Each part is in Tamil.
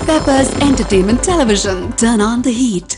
Peppers Entertainment Television. Turn on the heat.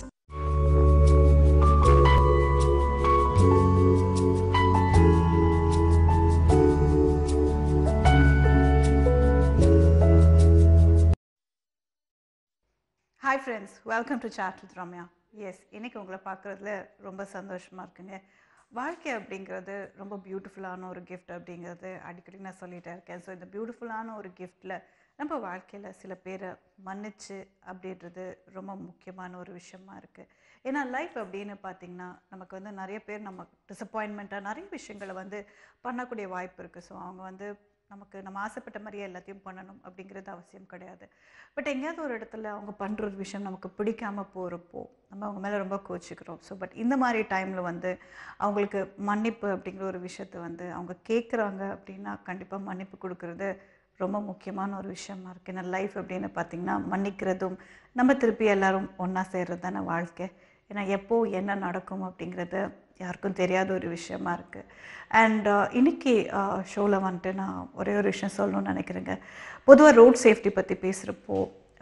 Hi friends welcome to chat with Ramya S இன்னைக்கு உங்களை பார்க்குறதுல ரொம்ப சந்தோஷமாக இருக்குங்க வாழ்க்கை அப்படிங்கிறது ரொம்ப பியூட்டிஃபுல்லான ஒரு கிஃப்ட் அப்படிங்கிறது அடிக்கடி நான் சொல்லிகிட்டே இருக்கேன் ஸோ இந்த பியூட்டிஃபுல்லான ஒரு கிஃப்டில் நம்ம வாழ்க்கையில் சில பேரை மன்னிச்சு அப்படின்றது ரொம்ப முக்கியமான ஒரு விஷயமா இருக்குது ஏன்னா லைஃப் அப்படின்னு பார்த்தீங்கன்னா நமக்கு வந்து நிறைய பேர் நம்ம டிசப்பாயின்மெண்ட்டாக நிறைய விஷயங்களை வந்து பண்ணக்கூடிய வாய்ப்பு இருக்குது ஸோ அவங்க வந்து நமக்கு நம்ம ஆசைப்பட்ட மாதிரியே எல்லாத்தையும் பண்ணணும் அப்படிங்கிறது அவசியம் கிடையாது பட் எங்கேயாவது ஒரு இடத்துல அவங்க பண்ணுற ஒரு விஷயம் நமக்கு பிடிக்காம போகிறப்போ நம்ம அவங்க மேலே ரொம்ப கோச்சிக்கிறோம் ஸோ பட் இந்த மாதிரி டைமில் வந்து அவங்களுக்கு மன்னிப்பு அப்படிங்கிற ஒரு விஷயத்த வந்து அவங்க கேட்குறாங்க அப்படின்னா கண்டிப்பாக மன்னிப்பு கொடுக்கறது ரொம்ப முக்கியமான ஒரு விஷயமா இருக்குது ஏன்னா லைஃப் அப்படின்னு பார்த்திங்கன்னா மன்னிக்கிறதும் நம்ம திருப்பி எல்லாரும் ஒன்றா சேர்றது தானே வாழ்க்கை ஏன்னா எப்போ என்ன நடக்கும் அப்படிங்கிறது யாருக்கும் தெரியாத ஒரு விஷயமா இருக்குது அண்ட் இன்னைக்கு ஷோவில் வந்துட்டு நான் ஒரே ஒரு விஷயம் சொல்லணும்னு நினைக்கிறேங்க பொதுவாக ரோட் சேஃப்டி பற்றி பேசுகிறப்போ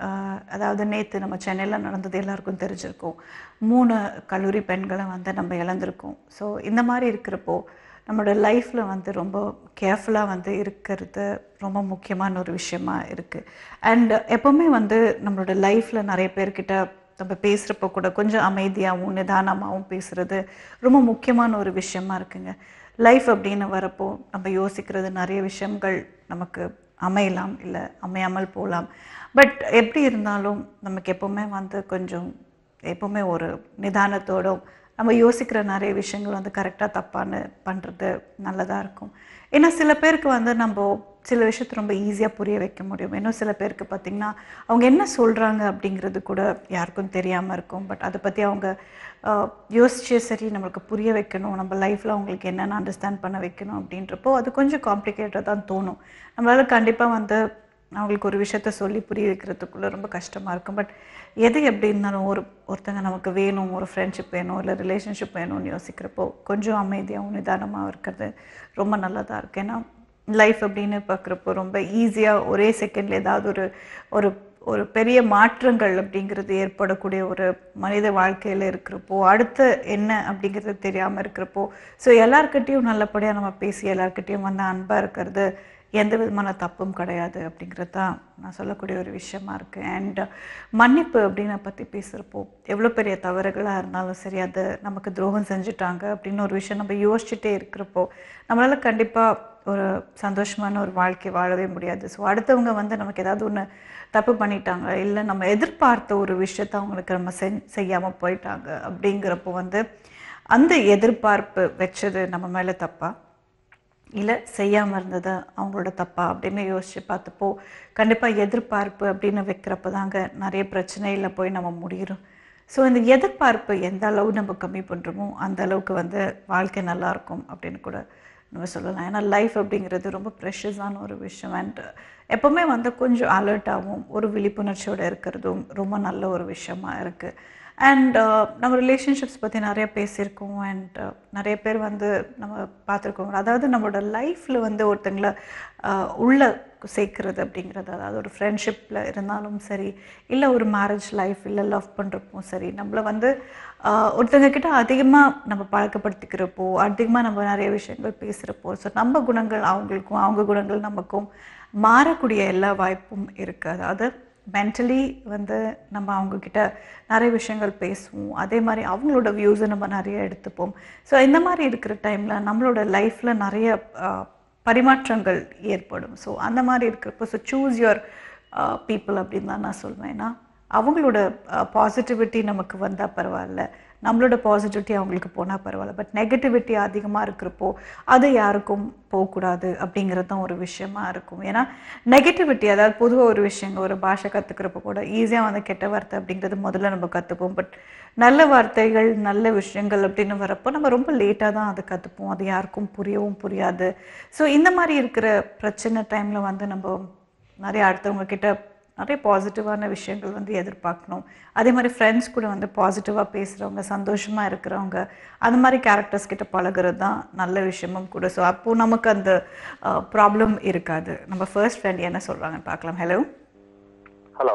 அதாவது நேற்று நம்ம சென்னையில் நடந்தது எல்லாருக்கும் தெரிஞ்சிருக்கும் மூணு கல்லூரி பெண்களை வந்து நம்ம இழந்திருக்கோம் ஸோ இந்த மாதிரி இருக்கிறப்போ நம்மளோட லைஃப்பில் வந்து ரொம்ப கேர்ஃபுல்லாக வந்து இருக்கிறது ரொம்ப முக்கியமான ஒரு விஷயமா இருக்குது அண்ட் எப்போவுமே வந்து நம்மளோட லைஃப்பில் நிறைய பேர்கிட்ட நம்ம பேசுகிறப்போ கூட கொஞ்சம் அமைதியாகவும் நிதானமாகவும் பேசுகிறது ரொம்ப முக்கியமான ஒரு விஷயமா இருக்குங்க லைஃப் அப்படின்னு வரப்போ நம்ம யோசிக்கிறது நிறைய விஷயங்கள் நமக்கு அமையலாம் இல்லை அமையாமல் போகலாம் பட் எப்படி இருந்தாலும் நமக்கு எப்போவுமே வந்து கொஞ்சம் எப்போவுமே ஒரு நிதானத்தோடும் நம்ம யோசிக்கிற நிறைய விஷயங்கள் வந்து கரெக்டாக தப்பான்னு பண்ணுறது நல்லதாக இருக்கும் ஏன்னா சில பேருக்கு வந்து நம்ம சில விஷயத்த ரொம்ப ஈஸியாக புரிய வைக்க முடியும் இன்னும் சில பேருக்கு பார்த்திங்கன்னா அவங்க என்ன சொல்கிறாங்க அப்படிங்கிறது கூட யாருக்கும் தெரியாமல் இருக்கும் பட் அதை பற்றி அவங்க யோசிச்சு சரி நம்மளுக்கு புரிய வைக்கணும் நம்ம லைஃப்பில் அவங்களுக்கு என்னென்ன அண்டர்ஸ்டாண்ட் பண்ண வைக்கணும் அப்படின்றப்போ அது கொஞ்சம் காம்ப்ளிகேட்டடாக தான் தோணும் நம்மளால் கண்டிப்பாக வந்து அவங்களுக்கு ஒரு விஷயத்த சொல்லி புரிய வைக்கிறதுக்குள்ளே ரொம்ப கஷ்டமாக இருக்கும் பட் எது எப்படி இருந்தாலும் ஒரு ஒருத்தங்க நமக்கு வேணும் ஒரு ஃப்ரெண்ட்ஷிப் வேணும் இல்லை ரிலேஷன்ஷிப் வேணும்னு யோசிக்கிறப்போ கொஞ்சம் அமைதியாகவும் நிதானமாக இருக்கிறது ரொம்ப நல்லதாக இருக்குது ஏன்னா லைஃப் அப்படின்னு பார்க்குறப்போ ரொம்ப ஈஸியாக ஒரே செகண்டில் ஏதாவது ஒரு ஒரு ஒரு பெரிய மாற்றங்கள் அப்படிங்கிறது ஏற்படக்கூடிய ஒரு மனித வாழ்க்கையில் இருக்கிறப்போ அடுத்து என்ன அப்படிங்கிறது தெரியாமல் இருக்கிறப்போ ஸோ எல்லாருக்கிட்டேயும் நல்லபடியாக நம்ம பேசி எல்லாருக்கிட்டேயும் வந்து அன்பாக இருக்கிறது எந்த விதமான தப்பும் கிடையாது அப்படிங்கிறது தான் நான் சொல்லக்கூடிய ஒரு விஷயமா இருக்குது அண்ட் மன்னிப்பு அப்படின்னு பற்றி பேசுகிறப்போ எவ்வளோ பெரிய தவறுகளாக இருந்தாலும் சரி அது நமக்கு துரோகம் செஞ்சுட்டாங்க அப்படின்னு ஒரு விஷயம் நம்ம யோசிச்சுட்டே இருக்கிறப்போ நம்மளால் கண்டிப்பாக ஒரு சந்தோஷமான ஒரு வாழ்க்கை வாழவே முடியாது ஸோ அடுத்தவங்க வந்து நமக்கு ஏதாவது ஒன்று தப்பு பண்ணிட்டாங்க இல்லை நம்ம எதிர்பார்த்த ஒரு விஷயத்த அவங்களுக்கு நம்ம செஞ் செய்யாமல் போயிட்டாங்க அப்படிங்கிறப்போ வந்து அந்த எதிர்பார்ப்பு வச்சது நம்ம மேலே தப்பா இல்லை செய்யாமல் இருந்தது அவங்களோட தப்பா அப்படின்னு யோசித்து பார்த்தப்போ கண்டிப்பாக எதிர்பார்ப்பு அப்படின்னு வைக்கிறப்ப தாங்க நிறைய பிரச்சனையில் போய் நம்ம முடிகிறோம் ஸோ இந்த எதிர்பார்ப்பு எந்த அளவு நம்ம கம்மி பண்ணுறோமோ அந்த அளவுக்கு வந்து வாழ்க்கை நல்லாயிருக்கும் அப்படின்னு கூட நம்ம சொல்லலாம் ஏன்னா லைஃப் அப்படிங்கிறது ரொம்ப ப்ரெஷஸான ஒரு விஷயம் அண்ட் எப்போவுமே வந்து கொஞ்சம் அலர்ட்டாகவும் ஒரு விழிப்புணர்ச்சியோடு இருக்கிறதும் ரொம்ப நல்ல ஒரு விஷயமா இருக்குது அண்ட் நம்ம ரிலேஷன்ஷிப்ஸ் பற்றி நிறைய பேசியிருக்கோம் அண்ட் நிறைய பேர் வந்து நம்ம பார்த்துருக்கோம் அதாவது நம்மளோட லைஃப்பில் வந்து ஒருத்தங்களை உள்ள சேர்க்குறது அப்படிங்கிறது அதாவது ஒரு ஃப்ரெண்ட்ஷிப்பில் இருந்தாலும் சரி இல்லை ஒரு மேரேஜ் லைஃப் இல்லை லவ் பண்ணுறப்போ சரி நம்மளை வந்து ஒருத்தங்க கிட்ட அதிகமாக நம்ம பழக்கப்படுத்திக்கிறப்போ அதிகமாக நம்ம நிறைய விஷயங்கள் பேசுகிறப்போ ஸோ நம்ம குணங்கள் அவங்களுக்கும் அவங்க குணங்கள் நமக்கும் மாறக்கூடிய எல்லா வாய்ப்பும் இருக்குது அதாவது மென்டலி வந்து நம்ம அவங்கக்கிட்ட நிறைய விஷயங்கள் பேசுவோம் அதே மாதிரி அவங்களோட வியூஸை நம்ம நிறைய எடுத்துப்போம் ஸோ இந்த மாதிரி இருக்கிற டைமில் நம்மளோட லைஃப்பில் நிறைய பரிமாற்றங்கள் ஏற்படும் ஸோ அந்த மாதிரி இருக்கிறப்போ ஸோ சூஸ் யுவர் பீப்புள் அப்படின்னு தான் நான் சொல்வேன் ஏன்னா அவங்களோட பாசிட்டிவிட்டி நமக்கு வந்தால் பரவாயில்ல நம்மளோட பாசிட்டிவிட்டி அவங்களுக்கு போனால் பரவாயில்ல பட் நெகட்டிவிட்டி அதிகமாக இருக்கிறப்போ அது யாருக்கும் போகக்கூடாது அப்படிங்கிறது தான் ஒரு விஷயமா இருக்கும் ஏன்னா நெகட்டிவிட்டி அதாவது பொதுவாக ஒரு விஷயங்க ஒரு பாஷை கற்றுக்கிறப்ப கூட ஈஸியாக வந்து கெட்ட வார்த்தை அப்படிங்கிறது முதல்ல நம்ம கற்றுப்போம் பட் நல்ல வார்த்தைகள் நல்ல விஷயங்கள் அப்படின்னு வரப்போ நம்ம ரொம்ப லேட்டாக தான் அதை கற்றுப்போம் அது யாருக்கும் புரியவும் புரியாது ஸோ இந்த மாதிரி இருக்கிற பிரச்சனை டைமில் வந்து நம்ம நிறைய அடுத்தவங்க கிட்ட நிறைய பாசிட்டிவான விஷயங்கள் வந்து எதிர்பார்க்கணும் அதே மாதிரி ஃப்ரெண்ட்ஸ் கூட வந்து பாசிட்டிவாக பேசுகிறவங்க சந்தோஷமாக இருக்கிறவங்க அந்த மாதிரி கேரக்டர்ஸ் கிட்ட பழகுறது தான் நல்ல விஷயமும் கூட ஸோ அப்போது நமக்கு அந்த ப்ராப்ளம் இருக்காது நம்ம ஃபர்ஸ்ட் ஃப்ரெண்ட் என்ன சொல்கிறாங்கன்னு பார்க்கலாம் ஹலோ ஹலோ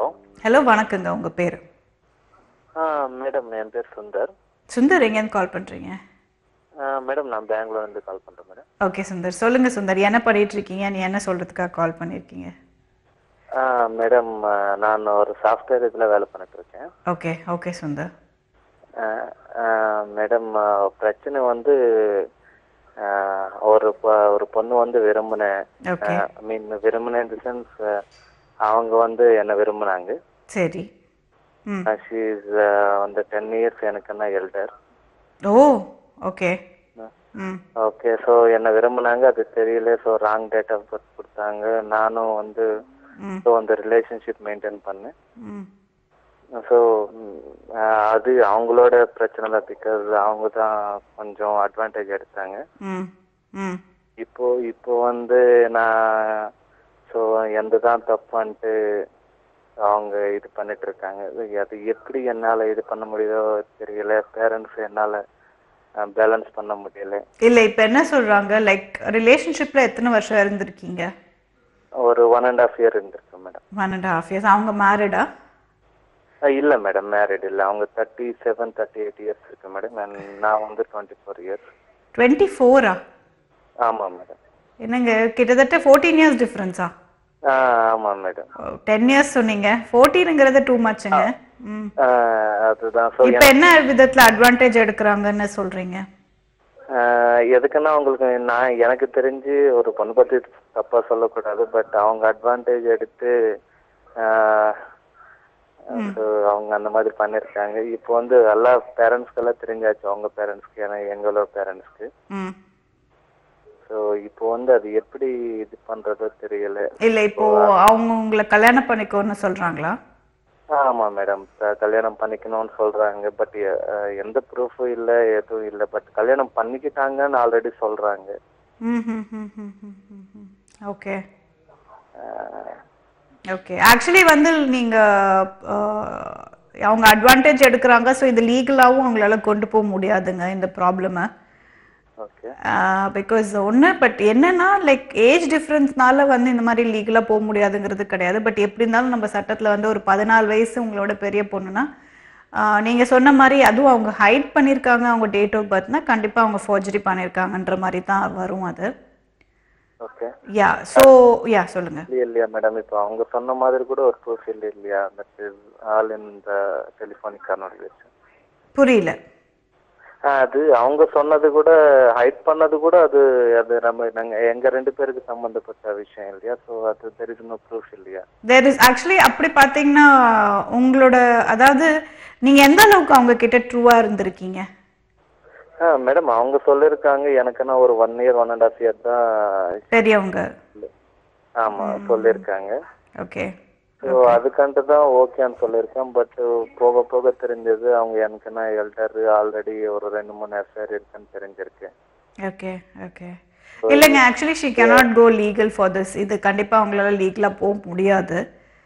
ஹலோ வணக்கங்க உங்க பேர் ஆ மேடம் என் பேர் சுந்தர் சுந்தர் எங்கேருந்து கால் பண்றீங்க ஆ, மேடம் நான் பெங்களூர்லேருந்து கால் பண்ணுறேன் மேடம் ஓகே சுந்தர் சொல்லுங்க சுந்தர் என்ன பண்ணிட்டு இருக்கீங்க நீ என்ன சொல்றதுக்காக கால் பண்ணியிருக்கீங்க ஆ, மேடம் ஆ, நான் ஒரு சாஃப்ட்வேர் இதில் வேலை பண்ணிட்டு இருக்கேன் ஓகே ஓகே சுந்தர் ஆ, ஆ, மேடம் ஆ, பிரச்சனை வந்து ஆ, ஒரு பொ- ஒரு பொண்ணு வந்து விரும்பினேன் ஓகே ஐ மீன் விரும்பினேன் இந்த சென்ஸ் அவங்க வந்து என்னை விரும்பினாங்க சரி ம் ஷீ இஸ் வந்து டென் இயர்ஸ் எனக்குன்னா எல்டர் ஓ ஓகே ம் ஓகே ஸோ என்னை விரும்பினாங்க அது தெரியல so wrong date of birth கொடுத்தாங்க நானும் வந்து ம் ஸோ அந்த ரிலேஷன்ஷிப் மெயின்டைன் பண்ணேன் ம் ஸோ அது அவங்களோட பிரச்சனை தான் பிகாஸ் அவங்க தான் கொஞ்சம் அட்வான்டேஜ் எடுத்தாங்க ம் ம் இப்போ இப்போ வந்து நான் ஸோ எந்த தான் தப்பான்ட்டு அவங்க இது பண்ணிட்டு இருக்காங்க இது- அது எப்படி என்னால் இது பண்ண முடியுதோ தெரியல பேரண்ட்ஸ் என்னால் பேலன்ஸ் பண்ண முடியல இல்ல இப்ப என்ன சொல்றாங்க லைக் ரிலேஷன்ஷிப்ல எத்தனை வருஷம் இருந்திருக்கீங்க ஒரு ஒன் அண்ட் ஆஃப் இயர் இருந்திருக்கு madam one and half years அவங்க மேரிடா இல்லை மேடம் மேரிட் இல்லை அவங்க thirty seven thirty eight years இருக்கு மேடம் நான் வந்து டுவெண்ட்டி ஃபோர் இயர்ஸ் டுவெண்ட்டி ஃபோரா ஆமாம் மேடம் என்னங்க கிட்டத்தட்ட ஃபோர்டீன் இயர்ஸ் டிஃப்ரென்ஸா ஆ ஆமாம் மேடம் டென் இயர்ஸ் சொன்னீங்க ஃபோர்டீனுங்கிறது டூ மச்சுங்க ம் ஆ, அதுதான் ஸோ இப்ப என்ன விதத்துல அட்வான்டேஜ் எடுக்கிறாங்கன்னு சொல்றீங்க எதுக்குன்னா உங்களுக்கு நான் எனக்கு தெரிஞ்சு ஒரு பொண்ணு பத்தி தப்பா சொல்லக்கூடாது பட் அவங்க அட்வான்டேஜ் எடுத்து ஆ, so அவங்க அந்த மாதிரி பண்ணிருக்காங்க இப்போ வந்து எல்லா பேரண்ட்ஸ்க்கெல்லாம் தெரிஞ்சாச்சு அவங்க பேரண்ட்ஸ்க்கு ஏன்னா எங்களோட பேரண்ட்ஸ்க்கு ம் ஸோ இப்போ வந்து அது எப்படி இது பண்றதோ தெரியல இல்ல இப்போ அவங்க உங்களை கல்யாணம் பண்ணிக்கோன்னு சொல்றாங்களா ஆமா மேடம் கல்யாணம் பண்ணிக்கணும்னு சொல்றாங்க பட் எந்த ப்ரூஃபும் இல்ல எதுவும் இல்ல பட் கல்யாணம் பண்ணிக்கிட்டாங்கன்னு ஆல்ரெடி சொல்றாங்க ம் ம் ம் ம் ம் ம் ம் ஓகே ஓகே ஆக்சுவலி வந்து நீங்க அஹ், அவங்க அட்வான்டேஜ் எடுக்கிறாங்க ஸோ இது லீகலாகவும் அவங்களால கொண்டு போக முடியாதுங்க இந்த ப்ராப்ளமை ஓகே பிகாஸ் ஒன்று பட் என்னன்னா லைக் ஏஜ் டிஃப்ரென்ஸ்னால வந்து இந்த மாதிரி லீகலாக போக முடியாதுங்கிறது கிடையாது பட் எப்படி இருந்தாலும் நம்ம சட்டத்தில் வந்து ஒரு பதினாலு வயசு உங்களோட பெரிய பொண்ணுனா ஆஹ் நீங்க சொன்ன மாதிரி அதுவும் அவங்க ஹைட் பண்ணியிருக்காங்க அவங்க டேட் ஆஃப் பர்த்னா கண்டிப்பாக அவங்க ஃபோர்ஜரி பண்ணியிருக்காங்கன்ற மாதிரி தான் வரும் அது ஓகே யா ஸோ யா சொல்லுங்க இல்லையா இல்லையா மேடம் இப்போ அவங்க சொன்ன மாதிரி கூட ஒரு ப்ரூஃப் இல்லை இல்லையா that is all in the telephonic conversation புரியல அது அவங்க சொன்னது கூட ஹைட் பண்ணது கூட அது அது நம்ம நாங்க எங்க ரெண்டு பேருக்கு சம்பந்தப்பட்ட விஷயம் இல்லையா ஸோ அது தெர் இஸ் நோ ப்ரூஃப் இல்லையா தேர் இஸ் ஆக்சுவலி அப்படி பார்த்தீங்கன்னா உங்களோட அதாவது நீங்க எந்த அளவுக்கு அவங்க கிட்ட ட்ரூவா இருந்திருக்கீங்க ஆ மேடம் அவங்க சொல்லியிருக்காங்க எனக்குன்னா ஒரு one year one and half year தான் பெரியவங்க ஆமா சொல்லியிருக்காங்க ஓகே ஸோ அதுக்காண்ட்டு தான் ஓகேன்னு சொல்லியிருக்கேன் பட் போக போக தெரிஞ்சது அவங்க எனக்குன்னா எல்டர் ஆல்ரெடி ஒரு ரெண்டு மூணு எஃப்ஐஆர் இருக்குன்னு தெரிஞ்சிருக்கு ஓகே ஓகே இல்லைங்க actually she cannot go legal for this இது கண்டிப்பாக அவங்களால லீகலாக போக முடியாது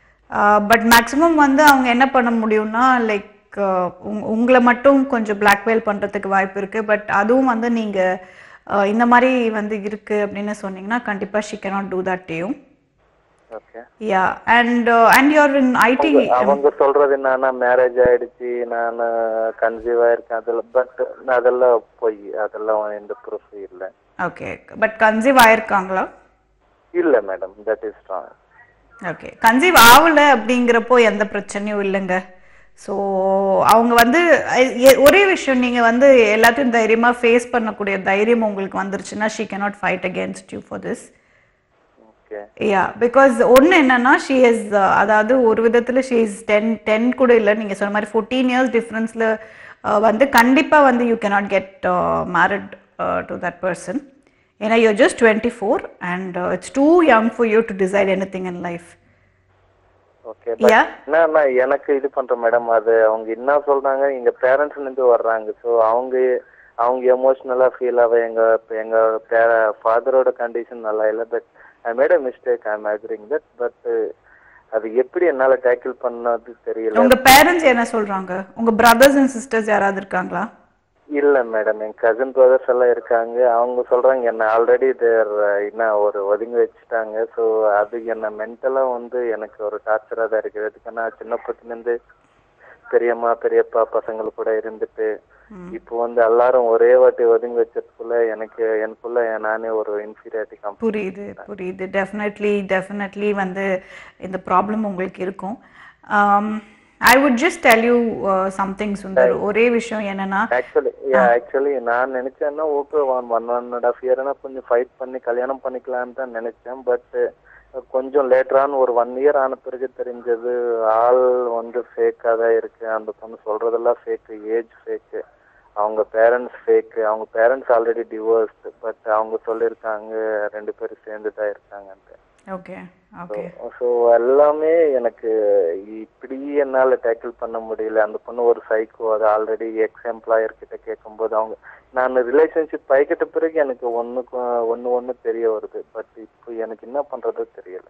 பட் மேக்ஸிமம் வந்து அவங்க என்ன பண்ண முடியும்னா லைக் உங்களை மட்டும் கொஞ்சம் blackmail பண்ணுறதுக்கு வாய்ப்பு இருக்குது பட் அதுவும் வந்து நீங்கள் இந்த மாதிரி வந்து இருக்குது அப்படின்னு சொன்னீங்கன்னா கண்டிப்பாக ஷீ cannot டூ தட் டேயும் okay yeah and and you're in IT அவங்க சொல்றது என்னன்னா மேரேஜ் ஆயிடுச்சு நான் கன்சீவ் ஆயிருக்கேன் அதெல்லாம் பட் அதெல்லாம் பொய் அதெல்லாம் எந்த ப்ரூஃப் இல்ல ஓகே பட் கன்சீவ் ஆயிருக்காங்களா இல்ல madam that is strong okay conceive ஆகல அப்படிங்கிறப்போ எந்த பிரச்சனையும் இல்லைங்க ஸோ அவங்க வந்து எ- எ- ஒரே விஷயம் நீங்கள் வந்து எல்லாத்தையும் தைரியமாக ஃபேஸ் பண்ணக்கூடிய தைரியம் உங்களுக்கு வந்துருச்சுன்னா she cannot fight against you for this okay yeah because ஒன்று என்னன்னா ஷீ இஸ் அதாவது ஒரு விதத்தில் ஷீ இஸ் டென் டென் கூட இல்லை நீங்கள் சொன்ன மாதிரி ஃபோர்டீன் இயர்ஸ் டிஃப்ரென்ஸில் வந்து கண்டிப்பாக வந்து you cannot get married to that person ஏன்னா you just twenty four and it's too young for you to decide anything in life okay yeah என்னன்னா எனக்கு இது பண்றேன் மேடம் அது அவங்க என்ன சொல்றாங்க எங்க பேரண்ட்ஸ்ல இருந்து வர்றாங்க ஸோ அவங்க அவங்க எமோஷனலா ஃபீல் ஆக எங்க எங்க ஃபாதரோட கண்டிஷன் நல்லா இல்லை but I made a mistake I am agreeing that but அது எப்படி என்னால டேக்கிள் பண்ணது தெரியல உங்க பேரண்ட்ஸ் என்ன சொல்றாங்க உங்க பிரதர்ஸ் அண்ட் சிஸ்டர்ஸ் யாராவது இருக்காங்களா இல்ல மேடம் என் கசின் பிரதர்ஸ் எல்லாம் இருக்காங்க அவங்க சொல்றாங்க என்ன ஆல்ரெடி தேர் என்ன ஒரு ஒதுங்கி வச்சுட்டாங்க ஸோ அது என்ன மென்டலா வந்து எனக்கு ஒரு டார்ச்சரா தான் இருக்குது அதுக்கு நான் சின்ன இருந்து பெரியம்மா பெரியப்பா பசங்கள் கூட இருந்துட்டு இப்போ வந்து எல்லாரும் ஒரே வாட்டி ஒதுங்கி வச்சதுக்குள்ள எனக்கு எனக்குள்ள நானே ஒரு இன்ஃபீரியாரிட்டி காம் புரியுது புரியுது டெஃபினெட்லி டெஃபினெட்லி வந்து இந்த ப்ராப்ளம் உங்களுக்கு இருக்கும் I would just tell you something Sundar ஒரே விஷயம் என்னன்னா ஆக்சுவலி ஆக்சுவலி நான் நினைச்சேன்னா okay one one one and half இயர்னா கொஞ்சம் ஃபைட் பண்ணி கல்யாணம் பண்ணிக்கலான்னு தான் நினைச்சேன் பட் கொஞ்சம் லேட்டரான ஒரு ஒன் இயர் ஆன பிறகு தெரிஞ்சது ஆள் வந்து ஃபேக்காக தான் இருக்கு அந்த பொண்ணு சொல்றதெல்லாம் ஃபேக்கு ஏஜ் ஃபேக்கு அவங்க பேரண்ட்ஸ் ஃபேக்கு அவங்க பேரண்ட்ஸ் ஆல்ரெடி டிவோர்ஸ்டு பட் அவங்க சொல்லியிருக்காங்க ரெண்டு பேரும் சேர்ந்து தான் இருக்காங்கன்ட்டு ஓகே ஓகே ஸோ எல்லாமே எனக்கு இப்படி என்னால் டேக்கிள் பண்ண முடியல அந்த பொண்ணு ஒரு சைக்கோ அது ஆல்ரெடி எக்ஸ் எம்ப்ளாயர் கிட்ட கேட்கும்போது அவங்க நான் ரிலேஷன்ஷிப் பைக்கிட்ட பிறகு எனக்கு ஒன்றுக்கு ஒன்று ஒன்று தெரிய வருது பட் இப்போ எனக்கு என்ன பண்ணுறது தெரியல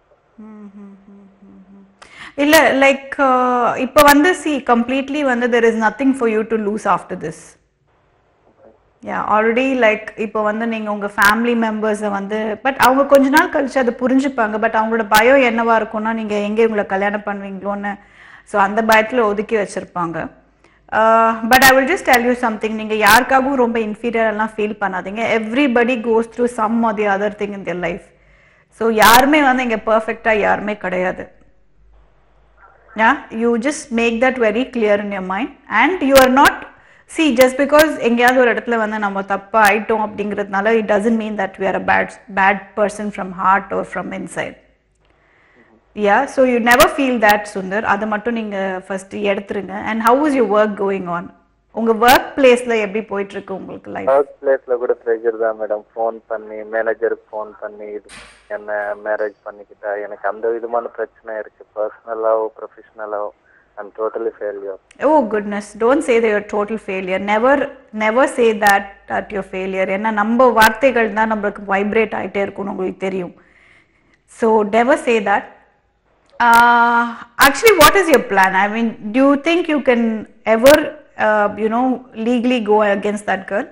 இல்ல லைக் இப்போ வந்து சி கம்ப்ளீட்லி வந்து there is nothing for you to lose after this yeah already like இப்போ வந்து நீங்கள் உங்கள் ஃபேமிலி மெம்பர்ஸை வந்து பட் அவங்க கொஞ்ச நாள் கழிச்சு அதை புரிஞ்சுப்பாங்க பட் அவங்களோட பயம் என்னவா இருக்கும்னா நீங்கள் எங்கே உங்களை கல்யாணம் பண்ணுவீங்களோன்னு ஸோ அந்த பயத்தில் ஒதுக்கி வச்சுருப்பாங்க but I will just tell you something நீங்கள் யாருக்காகவும் ரொம்ப inferior எல்லாம் ஃபீல் பண்ணாதீங்க everybody goes through some or the other thing in their life so யாருமே வந்து இங்கே பர்ஃபெக்டாக யாருமே கிடையாது yeah you just make that very clear in your mind and you are not see just because எங்கேயாவது ஒரு இடத்துல வந்து நம்ம தப்பா ஆயிட்டோம் அப்படிங்கிறதுனால it doesn't mean that we are a bad bad person from heart or from inside yeah so you never feel that Sundar அதை மட்டும் நீங்க ஃபர்ஸ்ட் எடுத்துருங்க and how is your work going on உங்க ஒர்க் பிளேஸ்ல எப்படி போயிட்டு இருக்கு உங்களுக்கு லைஃப் ஒர்க் பிளேஸ்ல கூட ப்ரெஷர் தான் மேடம் ஃபோன் பண்ணி மேனேஜருக்கு ஃபோன் பண்ணி இது என்ன மேரேஜ் பண்ணிக்கிட்டா எனக்கு அந்த விதமான பிரச்சனை இருக்கு பர்சனலாவோ ப்ரொஃபஷனலாவோ I'm totally failure Oh goodness, don't say that you're total failure. Never, never say that that you're failure. ஏன்னா நம்ம வார்த்தைகள் தான் நம்மளுக்கு வைப்ரேட் ஆயிட்டே இருக்கும்னு உங்களுக்கு தெரியும் so never say that. Uh, actually, what is your plan? I mean, do you think you can ever, uh, you know, legally go against that girl?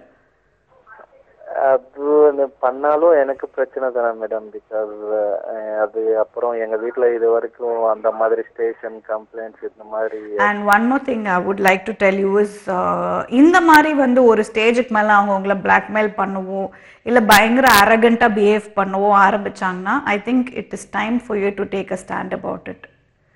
அது வந்து பண்ணாலும் எனக்கு பிரச்சனை தானே மேடம் பிகாஸ் அது அப்புறம் எங்க வீட்ல இது வரைக்கும் அந்த மாதிரி ஸ்டேஷன் கம்ப்ளைண்ட்ஸ் இந்த மாதிரி and one more thing I would like to tell you is இந்த மாதிரி வந்து ஒரு ஸ்டேஜுக்கு மேலே அவங்க உங்களை பிளாக்மெயில் பண்ணவோ இல்லை பயங்கர அரகண்ட்டாக பிஹேவ் பண்ணவோ ஆரம்பிச்சாங்கன்னா I think it is time for you to take a stand about it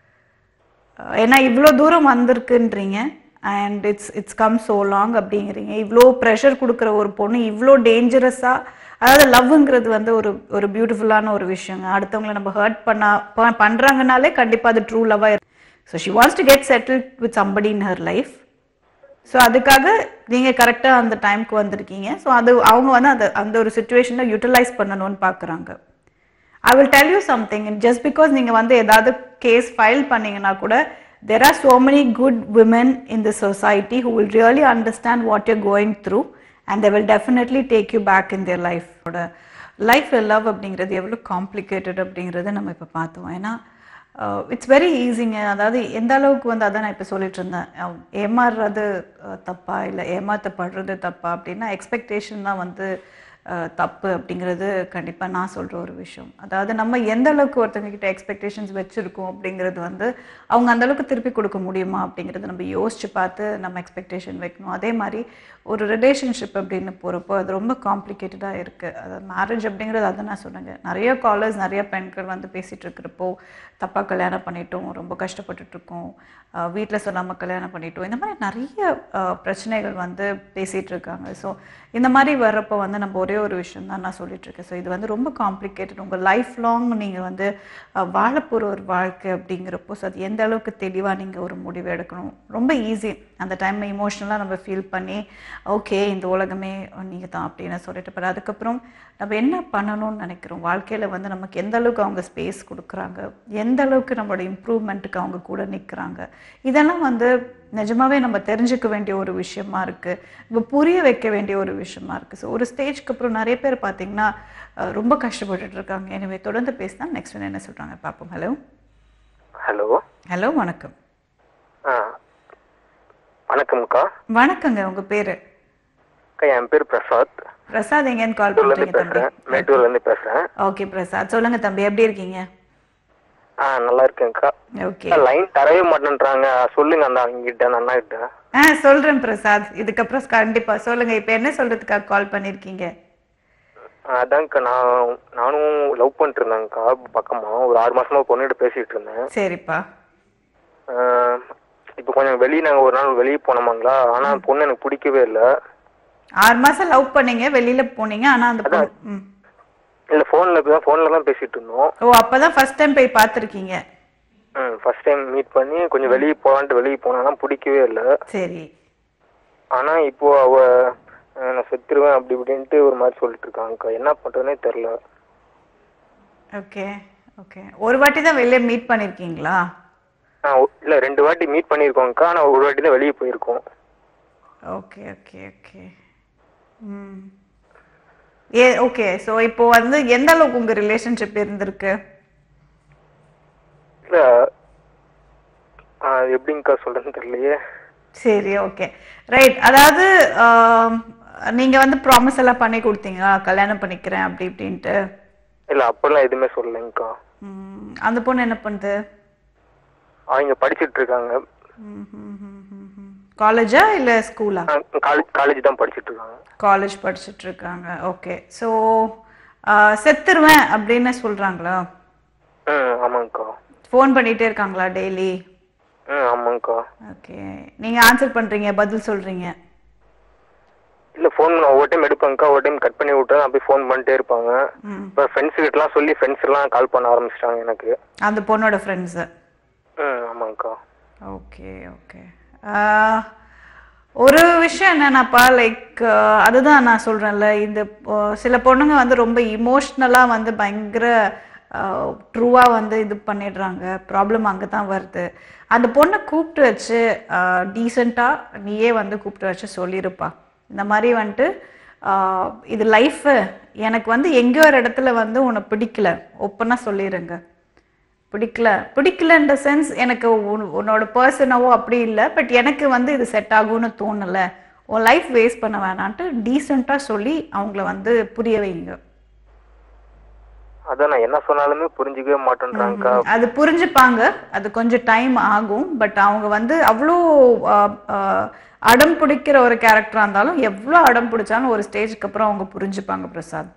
ஏன்னா இவ்வளோ தூரம் வந்திருக்குன்றீங்க and it's it's come so long அப்படிங்கிறீங்க இவ்வளோ ப்ரெஷர் கொடுக்குற ஒரு பொண்ணு இவ்வளோ டேஞ்சரஸாக அதாவது லவ்ங்கிறது வந்து ஒரு ஒரு பியூட்டிஃபுல்லான ஒரு விஷயங்க அடுத்தவங்களை நம்ம ஹர்ட் பண்ணா ப- பண்றாங்கனாலே கண்டிப்பாக அது ட்ரூ லவ்வாக இருக்கு so she wants to get settle with somebody in her life so அதுக்காக நீங்கள் கரெக்டாக அந்த டைம்க்கு வந்திருக்கீங்க ஸோ அது அவங்க வந்து அந்த அந்த ஒரு சுச்சுவேஷனை யூட்டிலைஸ் பண்ணணும்னு பார்க்குறாங்க I will tell you something just because நீங்கள் வந்து ஏதாவது கேஸ் ஃபைல் பண்ணீங்கன்னா கூட there are so many good women in the society who will really understand what you're going through and they will definitely take you back in their life ஓட லைஃப்பில் லவ் அப்படிங்கிறது எவ்வளோ காம்ப்ளிகேட்டட் அப்படிங்கிறத நம்ம இப்போ பார்த்தோம் ஏன்னா இட்ஸ் வெரி ஈஸிங்க அதாவது எந்த அளவுக்கு வந்து அதான் நான் இப்போ சொல்லிட்டு இருந்தேன் அஹ் ஏமாறுறது அஹ், தப்பா இல்லை ஏமாற்றப்படுறது தப்பா அப்படின்னா எக்ஸ்பெக்டேஷன் தான் வந்து அஹ், தப்பு அப்படிங்கிறது கண்டிப்பாக நான் சொல்கிற ஒரு விஷயம் அதாவது நம்ம எந்த அளவுக்கு ஒருத்தவங்க கிட்ட எக்ஸ்பெக்டேஷன்ஸ் வச்சுருக்கோம் அப்படிங்கிறது வந்து அவங்க அந்த அளவுக்கு திருப்பி கொடுக்க முடியுமா அப்படிங்கிறத நம்ம யோசிச்சு பார்த்து நம்ம எக்ஸ்பெக்டேஷன் வைக்கணும் அதே மாதிரி ஒரு ரிலேஷன்ஷிப் அப்படின்னு போகிறப்போ அது ரொம்ப காம்ப்ளிகேட்டடாக இருக்குது அதாவது மேரேஜ் அப்படிங்கிறது அதை நான் சொன்னேங்க நிறைய காலர்ஸ் நிறைய பெண்கள் வந்து பேசிகிட்டு இருக்கிறப்போ தப்பாக கல்யாணம் பண்ணிட்டோம் ரொம்ப கஷ்டப்பட்டுட்டு இருக்கோம் வீட்டில் சொல்லாமல் கல்யாணம் பண்ணிட்டோம் இந்த மாதிரி நிறைய அஹ், பிரச்சனைகள் வந்து பேசிகிட்டு இருக்காங்க ஸோ இந்த மாதிரி வர்றப்போ வந்து நம்ம ஒரே ஒரு விஷயம் தான் நான் சொல்லிட்டு இருக்கேன் ஸோ இது வந்து ரொம்ப காம்ப்ளிகேட்டட் உங்கள் லைஃப் லாங் நீங்கள் வந்து அஹ், வாழப்போகிற ஒரு வாழ்க்கை அப்படிங்கிறப்போ ஸோ அது எந்த அளவுக்கு தெளிவாக நீங்கள் ஒரு முடிவு எடுக்கணும் ரொம்ப ஈஸி அந்த டைமில் இமோஷ்னலாக நம்ம ஃபீல் பண்ணி ஓகே இந்த உலகமே நீங்கள் தான் அப்படின்னு சொல்லிட்டு பட் அதுக்கப்புறம் நம்ம என்ன பண்ணணும்னு நினைக்கிறோம் வாழ்க்கையில் வந்து நமக்கு எந்த அளவுக்கு அவங்க ஸ்பேஸ் கொடுக்குறாங்க எந்த அளவுக்கு நம்மளோட இம்ப்ரூவ்மெண்ட்டுக்கு அவங்க கூட நிற்கிறாங்க இதெல்லாம் வந்து நிஜமாவே நம்ம தெரிஞ்சுக்க வேண்டிய ஒரு விஷயமா இருக்கு இப்போ புரிய வைக்க வேண்டிய ஒரு விஷயமா இருக்கு ஸோ ஒரு ஸ்டேஜ்க்கு அப்புறம் நிறைய பேர் பார்த்தீங்கன்னா அஹ், ரொம்ப கஷ்டப்பட்டுட்டு இருக்காங்க எனவே தொடர்ந்து பேசினா நெக்ஸ்ட் என்ன சொல்றாங்க பார்ப்போம் ஹலோ ஹலோ ஹலோ வணக்கம் ஆ வணக்கம்க்கா வணக்கங்க உங்க பேரு அக்கா என் பேர் பிரசாத் பிரசாத் எங்கேருந்து கால் மேட்டூர்ல இருந்து பண்றீங்க பேசுறேன் தம்பி மேட்டூர்ல இருந்து பேசுறேன் ஓகே பிரசாத் சொல்லுங்க தம்பி எப்படி இருக்கீங்க ஆ நல்லா இருக்கேன்க்கா ஓகே லைன் தரவே மாட்டேன்றாங்க சொல்லுங்க அந்த அவங்கிட்ட அந்த அண்ணா கிட்ட ஆ சொல்றேன் பிரசாத் இதுக்கப்புறம் கண்டிப்பா சொல்லுங்க இப்போ என்ன சொல்றதுக்காக கால் பண்ணிருக்கீங்க அதான்க்கா நான் நானும் லவ் பண்ணிட்டு இருந்தேன்க்கா பக்கமா ஒரு ஆறு மாசமா ஒரு பொண்ணுகிட்ட பேசிட்டு இருந்தேன் சரிப்பா ஆஹ் இப்போ கொஞ்சம் வெளியே நாங்கள் ஒரு நாள் வெளியே போனோமாங்களா ஆனால் அந்த பொண்ணு எனக்கு பிடிக்கவே இல்லை ஆறு மாசம் லவ் பண்ணீங்க வெளியில போனீங்க ஆனா அந்த பொண்ணு ம். இல்லை ஃபோனில் தான் ஃபோனில் தான் பேசிட்டு இருந்தோம் ஓ அப்பதான் ஃபர்ஸ்ட் டைம் போய் பார்த்திருக்கீங்க ம் ஃபர்ஸ்ட் டைம் மீட் பண்ணி கொஞ்சம் வெளியே போகலான்ட்டு வெளியே போனாலும் பிடிக்கவே இல்லை சரி ஆனால் இப்போ அவ அஹ், நான் செத்துருவேன் அப்படி இப்படின்ட்டு ஒரு மாதிரி சொல்லிட்டு இருக்காங்கக்கா என்ன பண்ணுறதுனே தெரில ஓகே ஓகே ஒரு வாட்டி தான் வெளியே மீட் பண்ணிருக்கீங்களா ஆ இல்லை ரெண்டு வாட்டி மீட் பண்ணியிருக்கோங்க்கா ஆனால் ஒரு வாட்டி தான் வெளியே போயிருக்கோம் ஓகே ஓகே ஓகே ம் ஏ ஓகே ஸோ இப்போ வந்து எந்த அளவுக்கு உங்க ரிலேஷன்ஷிப் இருந்திருக்கு இல்லை எப்படிங்கக்கா சொல்கிறேன்னு தெரியலையே சரி ஓகே ரைட் அதாவது ஆம், நீங்க வந்து ப்ராமிஸ் எல்லாம் பண்ணி கொடுத்தீங்களா கல்யாணம் பண்ணிக்கிறேன் அப்படி இப்படின்ட்டு இல்லை அப்போல்லாம் எதுவுமே சொல்லலைங்கக்கா ம், அந்த பொண்ணு என்ன பண்ணுது அவங்க படிச்சிட்டு இருக்காங்க காலேஜா இல்ல ஸ்கூலா காலேஜ் காலேஜ் தான் படிச்சிட்டு இருக்காங்க காலேஜ் படிச்சுட்டு இருக்காங்க ஓகே ஸோ செத்துருவேன் அப்படின்னு சொல்றாங்களா ம் ஆமாங்கக்கா ஃபோன் பண்ணிட்டே இருக்காங்களா டெய்லி ம் ஆமாங்கக்கா ஓகே நீங்க ஆன்சர் பண்றீங்க பதில் சொல்றீங்க இல்லை ஃபோன் ஒவ்வொரு டைம் எடுப்பாங்கக்கா ஒவ்வொரு டைம் கட் பண்ணி விட்டு அப்படியே ஃபோன் பண்ணிட்டே இருப்பாங்க ம். இப்போ ஃப்ரெண்ட்ஸ் கிட்டலாம் சொல்லி ஃப்ரெண்ட்ஸ் எல்லாம் கால் பண்ண ஆரம்பிச்சிட்டாங்க எனக்கு அந்த பொண்ணோட ஃப்ரெண்ட்ஸு ம் ஆமாங்கக்கா ஓகே ஓகே ஒரு விஷயம் என்னன்னாப்பா லைக் அதுதான் நான் சொல்றேன்ல இந்த uh, சில பொண்ணுங்க வந்து ரொம்ப இமோஷ்னலாக வந்து பயங்கர ட்ரூவாக வந்து இது பண்ணிடுறாங்க ப்ராப்ளம் அங்கே தான் வருது அந்த பொண்ணை கூப்பிட்டு வச்சு டீசெண்டாக நீயே வந்து கூப்பிட்டு வச்சு சொல்லியிருப்பா இந்த மாதிரி வந்துட்டு ஆஹ், இது லைஃபு எனக்கு வந்து எங்கேயோ ஒரு இடத்துல வந்து உன்னை பிடிக்கல ஒப்பனாக சொல்லிடுங்க பிடிக்கல பிடிக்கலன்ற சென்ஸ் எனக்கு உன்- உன்னோட பர்சனாவோ அப்படி இல்லை பட் எனக்கு வந்து இது செட் ஆகும்னு தோணலை உன் லைஃப் வேஸ்ட் பண்ண வேணான்ட்டு டீசெண்டாக சொல்லி அவங்கள வந்து புரிய வைங்க அதான் நான் என்ன சொன்னாலுமே புரிஞ்சுக்கவே மாட்டேன்றாங்கக்கா அது புரிஞ்சுப்பாங்க அது கொஞ்சம் டைம் ஆகும் பட் அவங்க வந்து அவ்வளோ ஆஹ், ஆஹ், அடம் பிடிக்கிற ஒரு கேரக்டராக இருந்தாலும் எவ்வளோ அடம் பிடிச்சாலும் ஒரு ஸ்டேஜ்க்கு அப்புறம் அவங்க புரிஞ்சுப்பாங்க பிரசாத்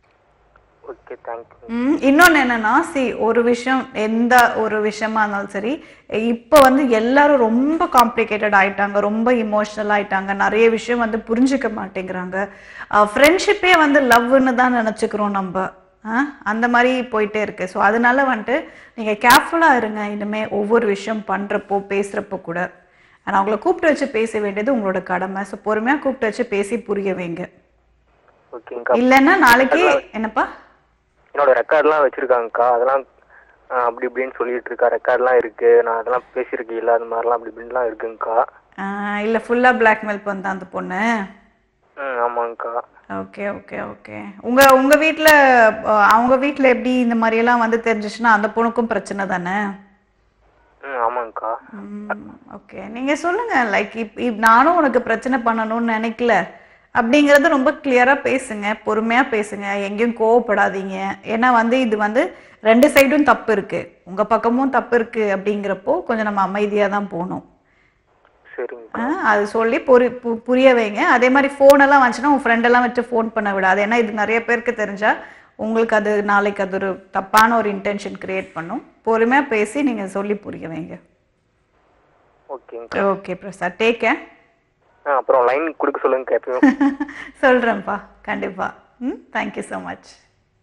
ஓகே தேங்க்யூ ம், இன்னொன்னு என்னன்னா சி ஒரு விஷயம் எந்த ஒரு விஷயமா இருந்தாலும் சரி இப்போ வந்து எல்லாரும் ரொம்ப காம்ப்ளிகேட்டட் ஆயிட்டாங்க ரொம்ப இமோஷனல் ஆயிட்டாங்க நிறைய விஷயம் வந்து புரிஞ்சுக்க மாட்டேங்கிறாங்க ஃப்ரெண்ட்ஷிப்பே வந்து லவ்னு தான் நினச்சிக்கிறோம் நம்ம ஆ, அந்த மாதிரி போயிட்டே இருக்கு ஸோ அதனால வந்துட்டு நீங்கள் கேர்ஃபுல்லாக இருங்க இனிமே ஒவ்வொரு விஷயம் பண்ணுறப்போ பேசுகிறப்போ கூட ஆனால் அவங்கள கூப்பிட்டு வச்சு பேச வேண்டியது உங்களோட கடமை ஸோ பொறுமையாக கூப்பிட்டு வச்சு பேசி புரிய வைங்க ஓகேங்கக்கா இல்லைன்னா நாளைக்கு என்னப்பா என்னோட ரெக்கார்ட்லாம் வச்சிருக்காங்கக்கா அதெல்லாம் ஆ, அப்படி இப்படின்னு சொல்லிட்டு இருக்கா ரெக்கார்ட்லாம் இருக்கு நான் அதெல்லாம் பேசியிருக்கேன் இல்லை அது மாதிரிலாம் அப்படி இப்படின்லாம் இருக்குங்கக்கா ஆஹ் இல்ல ஃபுல்லா பிளாக்மெயில் பண்ண அந்த பொண்ணு ம் ஆமாங்கக்கா ஓகே ஓகே ஓகே உங்க உங்க வீட்ல அஹ், அவங்க வீட்ல எப்படி இந்த மாதிரி எல்லாம் வந்து தெரிஞ்சிச்சுன்னா அந்த பொண்ணுக்கும் பிரச்சனை தானே ம் ஆமாங்கக்கா ஓகே நீங்க சொல்லுங்க லைக் இப் இப் நானும் உனக்கு பிரச்சனை பண்ணணும்னு நினைக்கல அப்படிங்கறது ரொம்ப கிளியரா பேசுங்க பொறுமையா பேசுங்க எங்கேயும் கோவப்படாதீங்க ஏன்னா வந்து இது வந்து ரெண்டு சைடும் தப்பு இருக்கு உங்க பக்கமும் தப்பு இருக்கு அப்படிங்கிறப்போ கொஞ்சம் நம்ம அமைதியா தான் போகணும் சரிங்கக்கா ஆ, அது சொல்லி புரி பு- புரிய வைங்க அதே மாதிரி phone எல்லாம் வந்துச்சுன்னா உன் friend எல்லாம் வச்சு ஃபோன் பண்ண விடாது ஏன்னா இது நிறைய பேருக்கு தெரிஞ்சா உங்களுக்கு அது நாளைக்கு அது ஒரு தப்பான ஒரு இன்டென்ஷன் கிரியேட் பண்ணும் பொறுமையா பேசி நீங்க சொல்லி புரிய வைங்க ஓகேங்கக்கா ஓகே பிரசாத் டேக் கேர் ஆ அப்புறம் லைன் கொடுக்க சொல்லுங்க எப்பயும் சொல்கிறேன்ப்பா கண்டிப்பா ம் தேங்க்யூ ஸோ மச்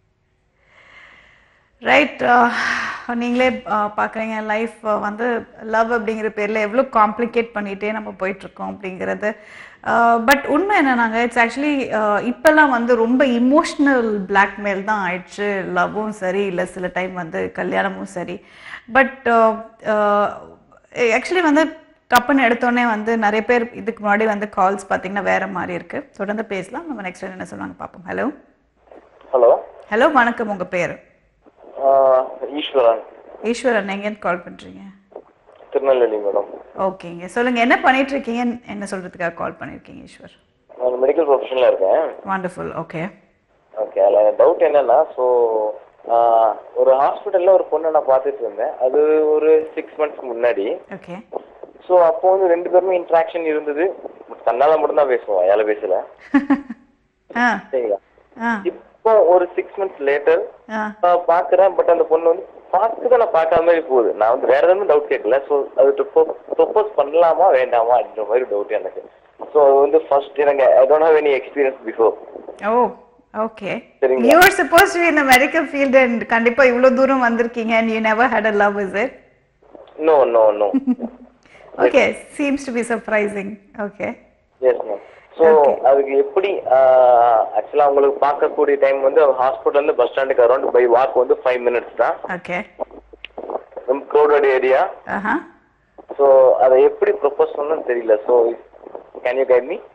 ரைட் நீங்களே பார்க்குறீங்க லைஃப் வந்து லவ் அப்படிங்கிற பேரில் எவ்வளோ காம்ப்ளிகேட் பண்ணிகிட்டே நம்ம போயிட்டுருக்கோம் அப்படிங்கிறது பட் உண்மை என்னன்னாங்க இட்ஸ் ஆக்சுவலி இப்போல்லாம் வந்து ரொம்ப இமோஷ்னல் பிளாக்மெயில் தான் ஆயிடுச்சு லவ்வும் சரி இல்லை சில டைம் வந்து கல்யாணமும் சரி பட் ஆக்சுவலி வந்து டப்புன்னு எடுத்தோடனே வந்து நிறைய பேர் இதுக்கு முன்னாடி வந்து கால்ஸ் பார்த்தீங்கன்னா வேற மாதிரி இருக்கு தொடர்ந்து பேசலாம் நம்ம நெக்ஸ்ட் என்ன சொல்லுவாங்க பார்ப்போம் ஹலோ ஹலோ ஹலோ வணக்கம் உங்க பேர் ஈஸ்வரன் ஈஸ்வரன் எங்கேருந்து கால் பண்றீங்க திருநெல்வேலி மேடம் ஓகேங்க சொல்லுங்க என்ன பண்ணிட்டு இருக்கீங்க என்ன சொல்றதுக்காக கால் பண்ணிருக்கீங்க ஈஸ்வர் நான் ஒரு மெடிக்கல் ப்ரொஃபஷனில் இருக்கேன் வண்டர்ஃபுல் ஓகே ஓகே அதில் டவுட் என்னன்னா ஸோ ஒரு ஹாஸ்பிட்டலில் ஒரு பொண்ணை நான் பார்த்துட்டு இருந்தேன் அது ஒரு சிக்ஸ் மந்த்ஸ்க்கு முன்னாடி ஓகே ஸோ அப்போ வந்து ரெண்டு பேருமே இன்ட்ராக்ஷன் இருந்தது தன்னால மட்டும்தான் பேசுவோம் யாரை பேசல ஆ சரிங்களா ஆ இப்போ ஒரு சிக்ஸ் மந்த்ஸ் லேட்டர் ஆ நான் பார்க்குறேன் பட் அந்த பொண்ணு வந்து பார்த்து நான் பார்க்காத மாதிரி போகுது நான் வந்து வேற எதுவும் டவுட் கேட்கல ஸோ அது ப்ரொப்போஸ் பண்ணலாமா வேண்டாமா அப்படின்ற மாதிரி டவுட் எனக்கு ஸோ அது வந்து ஃபர்ஸ்ட் எனக்கு I don't have any experience before oh okay சரிங்களா? யூ ஆர் சப்போஸ் டு இந்த மெடிக்கல் ஃபீல்ட் அண்ட் கண்டிப்பா இவ்வளவு தூரம் வந்திருக்கீங்க and you never had a love is it no no no okay seems to be surprising okay yes ma'am so அதுக்கு எப்படி ஆக்சுவலாக உங்களுக்கு பார்க்கக்கூடிய டைம் வந்து ஹாஸ்பிட்டல் இருந்து பஸ் ஸ்டாண்டுக்கு அரௌண்ட் பை வாக் வந்து ஃபைவ் மினிட்ஸ் தான் ஓகே ரொம்ப க்ரௌடட் ஏரியா ஆஹா ஸோ அதை எப்படி ப்ரொப்போஸ் பண்ணணும்னு தெரியல so can you guide me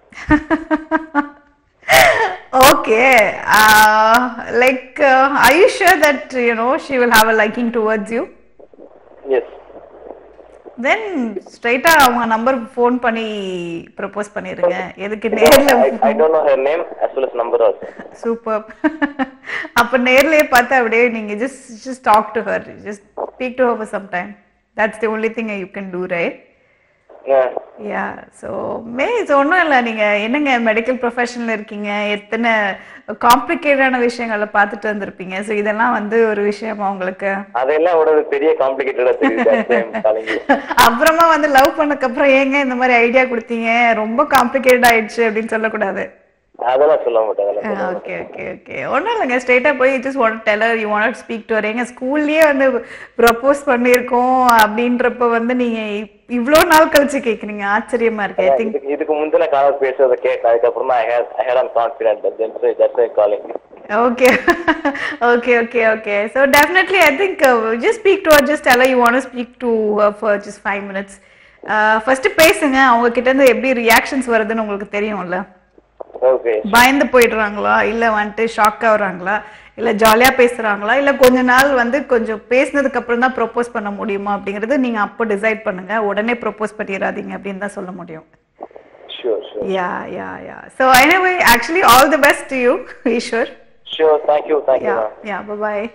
okay uh, like uh, are you sure that you know she will have a liking towards you yes then ஸ்ட்ரைட்டா அவங்க நம்பர் ஃபோன் பண்ணி ப்ரப்போஸ் பண்ணிருங்க எதுக்கு நேர்ல I don't know her name as well as number also super அப்ப நேர்லயே பார்த்து அப்படியே நீங்க just just talk to her just speak to her for some time that's the only thing you can do right yeah so மே இது ஒன்றும் இல்லை நீங்கள் என்னங்க மெடிக்கல் ப்ரொஃபஷனில் இருக்கீங்க எத்தனை காம்ப்ளிகேட்டான விஷயங்களை பார்த்துட்டு வந்திருப்பீங்க ஸோ இதெல்லாம் வந்து ஒரு விஷயமா உங்களுக்கு அதெல்லாம் விட அது பெரிய காம்ப்ளிகேட்டடா தெரியுது அப்புறமா வந்து லவ் பண்ணக்கப்புறம் ஏங்க இந்த மாதிரி ஐடியா கொடுத்தீங்க ரொம்ப காம்ப்ளிகேட்டட் ஆயிடுச்சு அப்படின்னு சொல்லக்கூடாது அதெல்லாம் சொல்ல மாட்டேன் அதெல்லாம் சொல்ல மாட்டேன். ஓகே ஓகே ஓகே ஒன்றும் இல்லைங்க ஸ்ட்ரெயிட்டாக போய் just one tell her you want speak to எங்க ஸ்கூல்லேயே வந்து ப்ரப்போஸ் பண்ணியிருக்கோம் அப்படின்றப்ப வந்து நீங்கள் இவ்வளோ நாள் கழிச்சு கேட்குறீங்க ஆச்சரியமா இருக்கு ஐ திங்க் இதுக்கு இதுக்கு முந்தின காலம் பேசுறதை கேட்டேன் அதுக்கப்புறம் தான் I had I had an confident then that's why calling Okay, okay, okay, okay. So definitely, I think uh, just speak to her. Just tell her you want to speak to her for just five minutes. Uh, first பேசுங்க அவங்க கிட்ட இருந்து எப்படி ரியாக்ஷன்ஸ் வருதுன்னு உங்களுக்கு தெரியும்ல ஓகே பயந்து போயிடுறாங்களா இல்ல வந்துட்டு ஷாக் ஆகுறாங்களா இல்ல ஜாலியா பேசுறாங்களா இல்ல கொஞ்ச நாள் வந்து கொஞ்சம் பேசினதுக்கு அப்புறம் தான் ப்ரொபோஸ் பண்ண முடியுமா அப்படிங்கறது நீங்க அப்போ டிசைட் பண்ணுங்க உடனே ப்ரொபோஸ் பண்ணிடாதீங்க அப்படின்னு தான் சொல்ல முடியும் sure sure yeah yeah yeah so anyway actually all the best to you Eswar sure thank you thank you yeah yeah bye bye